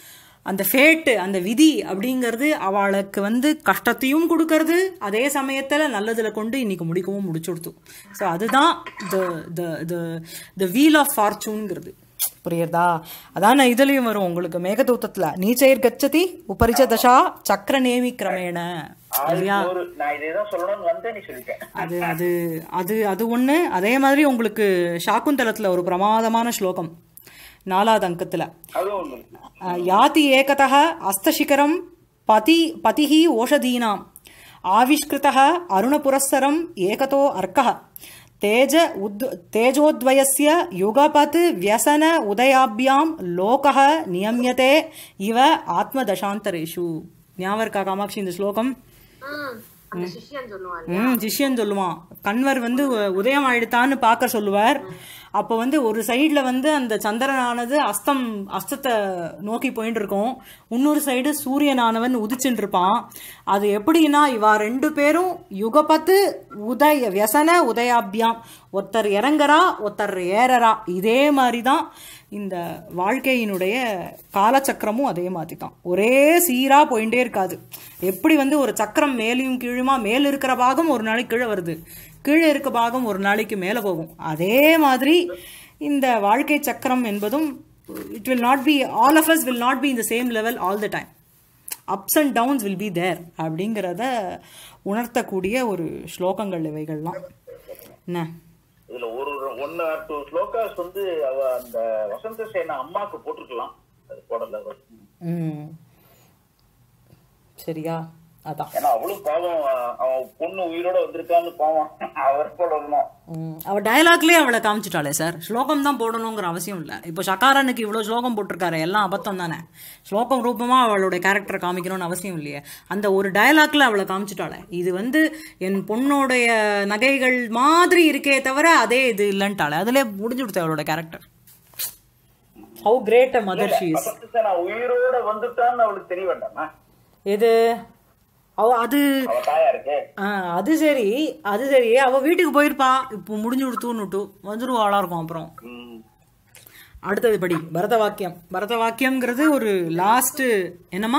அந்த ஃபேட்டு அந்த விதி அப்படிங்கிறது அவளுக்கு வந்து கஷ்டத்தையும் கொடுக்கறது அதே சமயத்தில் நல்லதுல கொண்டு இன்னைக்கு முடிக்கவும் முடிச்சுடுத்து ஸோ அதுதான் த த த த வீல் ஆஃப் ஃபார்ச்சூன்ங்கிறது புரியுறதா அதான் நான் இதுலயும் வரும் உங்களுக்கு மேகதூத்தத்துல நீச்சைர் கச்சதி உபரிச்ச தசா சக்கர நேமி கிரமேண இல்லையா ஒரு நான் இதேதான் சொல்லணும்னு வந்தேன் நீ சொல்லிட்டேன் அது அது அது அது ஒன்று அதே மாதிரி உங்களுக்கு சாக்குந்தலத்தில் ஒரு பிரமாதமான ஸ்லோகம் நாலாவது அங்கத்தில் அதுவும் ஒண்ணு யாதி ஏகதः அஸ்தசிகரம் பதி பதிः ஓஷதீனாம் ஆவிஷ்கிருதः அருணபுரஸ்சரம் ஏகதோ அர்க்கः தேஜ உத் தேஜோத்வயस्य யுகபத் வியசன உதயாபியாம் லோகः நியமியதே இவ ஆத்மதசாந்தரேஷு ஞாபகம் இருக்கா காமாட்சி இந்த ஸ்லோகம் ம், அந்த சிஷ்யன் சொல்லுவான் ம் சிஷ்யன் சொல்லுவான் கண்வர் வந்து உ- உதயம் ஆயிடுத்தான்னு பார்க்க சொல்லுவார் அப்போ வந்து ஒரு சைடில் வந்து அந்த சந்திரனானது அஸ்தம் அஸ்தத்தை நோக்கி போயிட்டு இருக்கும் இன்னொரு சைடு சூரியனானவன் உதிச்சுட்டு இருப்பான் அது எப்படின்னா இவா ரெண்டு பேரும் யுகபத்து உதய வியசன உதயாபியாம் ஒருத்தர் இறங்குறா ஒருத்தர் ஏறறா இதே மாதிரி தான் இந்த வாழ்க்கையினுடைய காலச்சக்கரமும் அதே மாதிரி தான் ஒரே சீரா போயிட்டே இருக்காது எப்படி வந்து ஒரு சக்கரம் மேலையும் கீழுமா மேல இருக்கிற பாகம் ஒரு நாளைக்கு கீழே வருது கீழே இருக்க பாகம் ஒரு நாளைக்கு மேலே போகும் அதே மாதிரி இந்த வாழ்க்கை சக்கரம் என்பதும் it will not be all of us will not be in the same level all the time ups and downs will be there அப்படிங்கிறத உணர்த்தக்கூடிய ஒரு ஸ்லோகங்கள் இவைகள்லாம் என்ன இதுல ஒரு ஒன்னு ஆர் டூ ஸ்லோகாஸ் வந்து அவ அந்த வசந்த சேனா அம்மாக்கு போட்டிருக்கலாம் அது போடல அவ. ம் சரியா அதான் ஏன்னா அவளும் பாவம் அவன் பொண்ணு உயிரோட வந்திருக்கான்னு பாவம் அவர் போடணும் ம், அவ டயலாக்லயே அவளை காமிச்சிட்டாளே சார் ஸ்லோகம் தான் போடணுங்கிற அவசியம் இல்லை இப்போ சகாரனுக்கு இவ்வளோ ஸ்லோகம் போட்டிருக்காரு எல்லாம் அபத்தம் தானே ஸ்லோகம் ரூபமா அவளோட கேரக்டரை காமிக்கணும்னு அவசியம் இல்லையே அந்த ஒரு டயலாக்ல அவளை காமிச்சிட்டாளே இது வந்து என் பொண்ணோடைய நகைகள் மாதிரி இருக்கே தவிர அதே இது இல்லைன்ட்டாளே அதுல முடிஞ்சு கொடுத்த அவளோட character how great a mother she is Vasantasena உயிரோட வந்துட்டான்னு அவளுக்கு தெரிய வேண்டாமா எது அவ அது அவ தாயா இருக்கு ஆ, அது சரி அது சரி அவ வீட்டுக்கு போயிருப்பா இப்போ முடிஞ்சு கொடுத்துன்னுட்டு வந்துருவாளா இருக்கும் அப்புறம் ம். அடுத்தது படி பரத வாக்கியம் பரத வாக்கியம்ங்கிறது ஒரு லாஸ்ட் என்னம்மா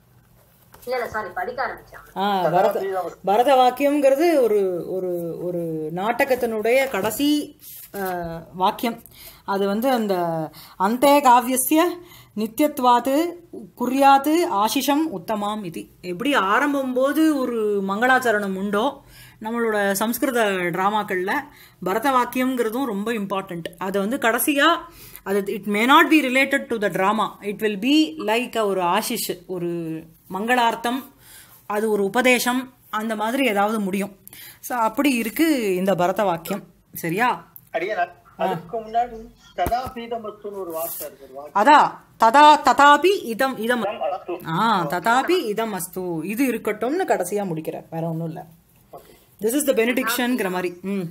இல்ல இல்ல சாரி படிக்க ஆரம்பிச்சான் ஆ பரத பரத வாக்கியம்ங்கிறது ஒரு ஒரு ஒரு நாடகத்தினுடைய கடைசி ஆ, வாக்கியம் அது வந்து அந்த அந்தே காவியஸ்ய நித்தியத்வாத்து குறியாத்து ஆசிஷம் உத்தமாம் இது எப்படி ஆரம்பம் போது ஒரு மங்களாச்சரணம் உண்டோ நம்மளோட சம்ஸ்கிருத ட்ராமாக்களில் பரத வாக்கியம்ங்கிறதும் ரொம்ப இம்பார்ட்டண்ட் அது வந்து கடைசியாக அது it may not be related to the drama it will be like ஒரு ஆஷிஷ் ஒரு மங்களார்த்தம் அது ஒரு உபதேசம் அந்த மாதிரி ஏதாவது முடியும் ஸோ அப்படி இருக்கு இந்த பரத வாக்கியம் சரியா அடியே அதுக்கு முன்னாடி ததா பீதமத்துன்னு ஒரு வார்த்தை இருக்கு ஒரு வார்த்தை அதா ததா ததாபி இதம் இதம் அஸ்து. ஆ ததாபி இதம் அஸ்து இது இருக்கட்டும்னு கடைசியா முடிக்கிறார் வேற ஒன்றும் இல்லை திஸ் இஸ் த பெனிடிக்ஷன்ங்கிற மாதிரி ம்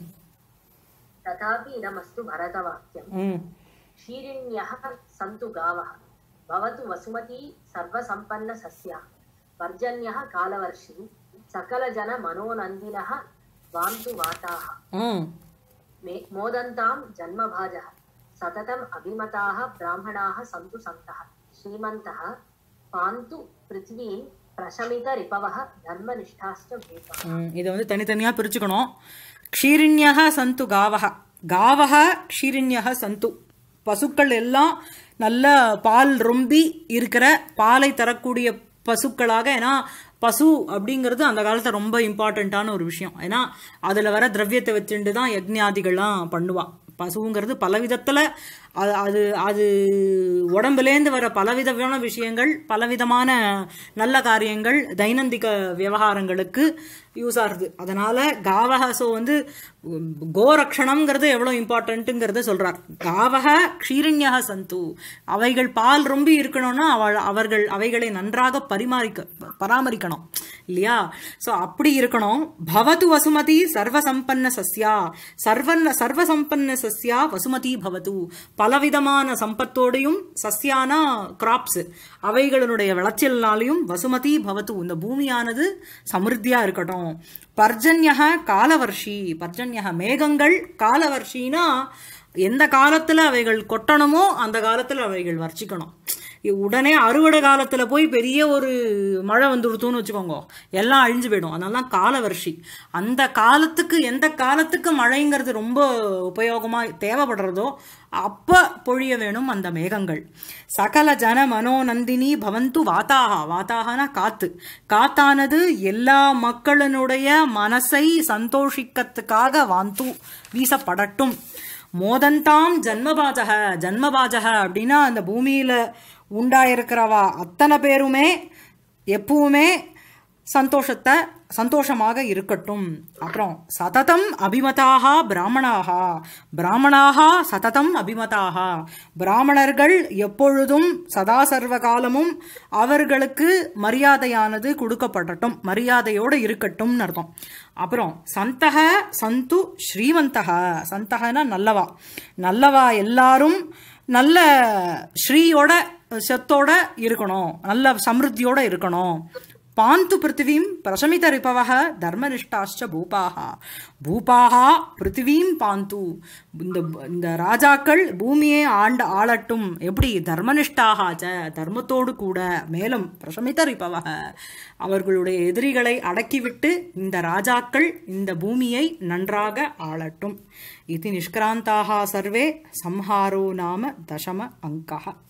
तथापि इदमस्तु भरतवाक्यम् ம் शीरिण्यः सन्तु गावः भवतु वसुमती सर्वसम्पन्नसस्या पर्जन्यः कालवर्षी सकलजनमनोनन्दिनः वान्तु वाताः ம் मे मोदन्तां जन्मभाजः सततम् अभिमताः ब्राह्मणाः सन्तु सन्तः श्रीमन्तः पान्तु पृथ्वीं प्रशमितरिपवः धर्मनिष्ठाश्च भूताः ம், இதை வந்து தனித்தனியா பிரிச்சுக்கணும் க்ஷீரிண்யக சந்து காவக காவக க்ஷீரிண்யக சந்து பசுக்கள் எல்லாம் நல்ல பால் ரொம்பி இருக்கிற பாலை தரக்கூடிய பசுக்களாக ஏன்னா பசு அப்படிங்கிறது அந்த காலத்தில் ரொம்ப இம்பார்ட்டண்ட்டான ஒரு விஷயம் ஏன்னா அதில் வர திரவியத்தை வச்சுட்டு தான் யக்ஞாதிகள்லாம் பண்ணுவா பசுங்கிறது பல விதத்தில் அது அது அது உடம்புலேருந்து வர பலவிதமான விஷயங்கள் பலவிதமான நல்ல காரியங்கள் தைனந்திக விவகாரங்களுக்கு யூஸ் ஆகுது அதனால காவக ஸோ வந்து உம், கோரக்ஷணம்ங்கிறது எவ்வளோ இம்பார்ட்டன்ட்டுங்கிறத சொல்றார் காவக க்ஷீரண்யக சந்து அவைகள் பால் ரொம்ப இருக்கணும்னா அவள் அவர்கள் அவைகளை நன்றாக பரிமாறிக்க பராமரிக்கணும் இல்லையா ஸோ அப்படி இருக்கணும் பவது வசுமதி சர்வசம்பன்ன சஸ்யா சர்வன்ன சர்வசம்பன்ன சஸ்யா வசுமதி பவது பலவிதமான சம்பத்தோடையும் சஸ்யானா கிராப்ஸ் அவைகளினுடைய விளைச்சல்னாலையும் வசுமதி பவது இந்த பூமியானது சமிருத்தியா இருக்கட்டும் பர்ஜன்யக காலவர்ஷி பர்ஜன்யக மேகங்கள் காலவர்ஷினா எந்த காலத்துல அவைகள் கொட்டணுமோ அந்த காலத்துல அவைகள் வர்ச்சிக்கணும் உடனே அறுவடை காலத்துல போய் பெரிய ஒரு மழை வந்துடுத்துன்னு வச்சுக்கோங்க எல்லாம் அழிஞ்சு போயிடும் அதனால தான் காலவர்ஷி அந்த காலத்துக்கு எந்த காலத்துக்கு மழைங்கிறது ரொம்ப உபயோகமா தேவைப்படுறதோ அப்ப பொழிய வேணும் அந்த மேகங்கள் சகல ஜன மனோநந்தினி பவந்து வாத்தாகா வாத்தாகனா காத்து காத்தானது எல்லா மக்களினுடைய மனசை சந்தோஷிக்கத்துக்காக வாந்து வீசப்படட்டும் மோதந்தாம் ஜன்மபாஜக ஜன்மபாஜக அப்படின்னா அந்த பூமியில உண்டாயிருக்கிறவா அத்தனை பேருமே எப்பவுமே சந்தோஷத்தை சந்தோஷமாக இருக்கட்டும் அப்புறம் சததம் அபிமதாக பிராமணாக பிராமணாக சததம் அபிமதாக பிராமணர்கள் எப்பொழுதும் சதா சர்வ காலமும் அவர்களுக்கு மரியாதையானது கொடுக்கப்படட்டும் மரியாதையோடு இருக்கட்டும்னு அர்த்தம் அப்புறம் சந்தக சந்து ஸ்ரீவந்தக சந்தகனா நல்லவா நல்லவா எல்லாரும் நல்ல ஸ்ரீயோட செத்தோட இருக்கணும் நல்ல சமிருத்தியோட இருக்கணும் பாந்து பிருத்திவீம் பிரசமித ரிபவக தர்மனிஷ்டாச்ச பூபாக பூபாக பிருத்திவீம் பாந்து இந்த இந்த ராஜாக்கள் பூமியை ஆண்ட ஆளட்டும் எப்படி தர்மனிஷ்டாக தர்மத்தோடு கூட மேலும் பிரசமித ரிபவக அவர்களுடைய எதிரிகளை அடக்கிவிட்டு இந்த ராஜாக்கள் இந்த பூமியை நன்றாக ஆளட்டும் இது நிஷ்கிராந்தாக சர்வே சம்ஹாரோ நாம தசம அங்கः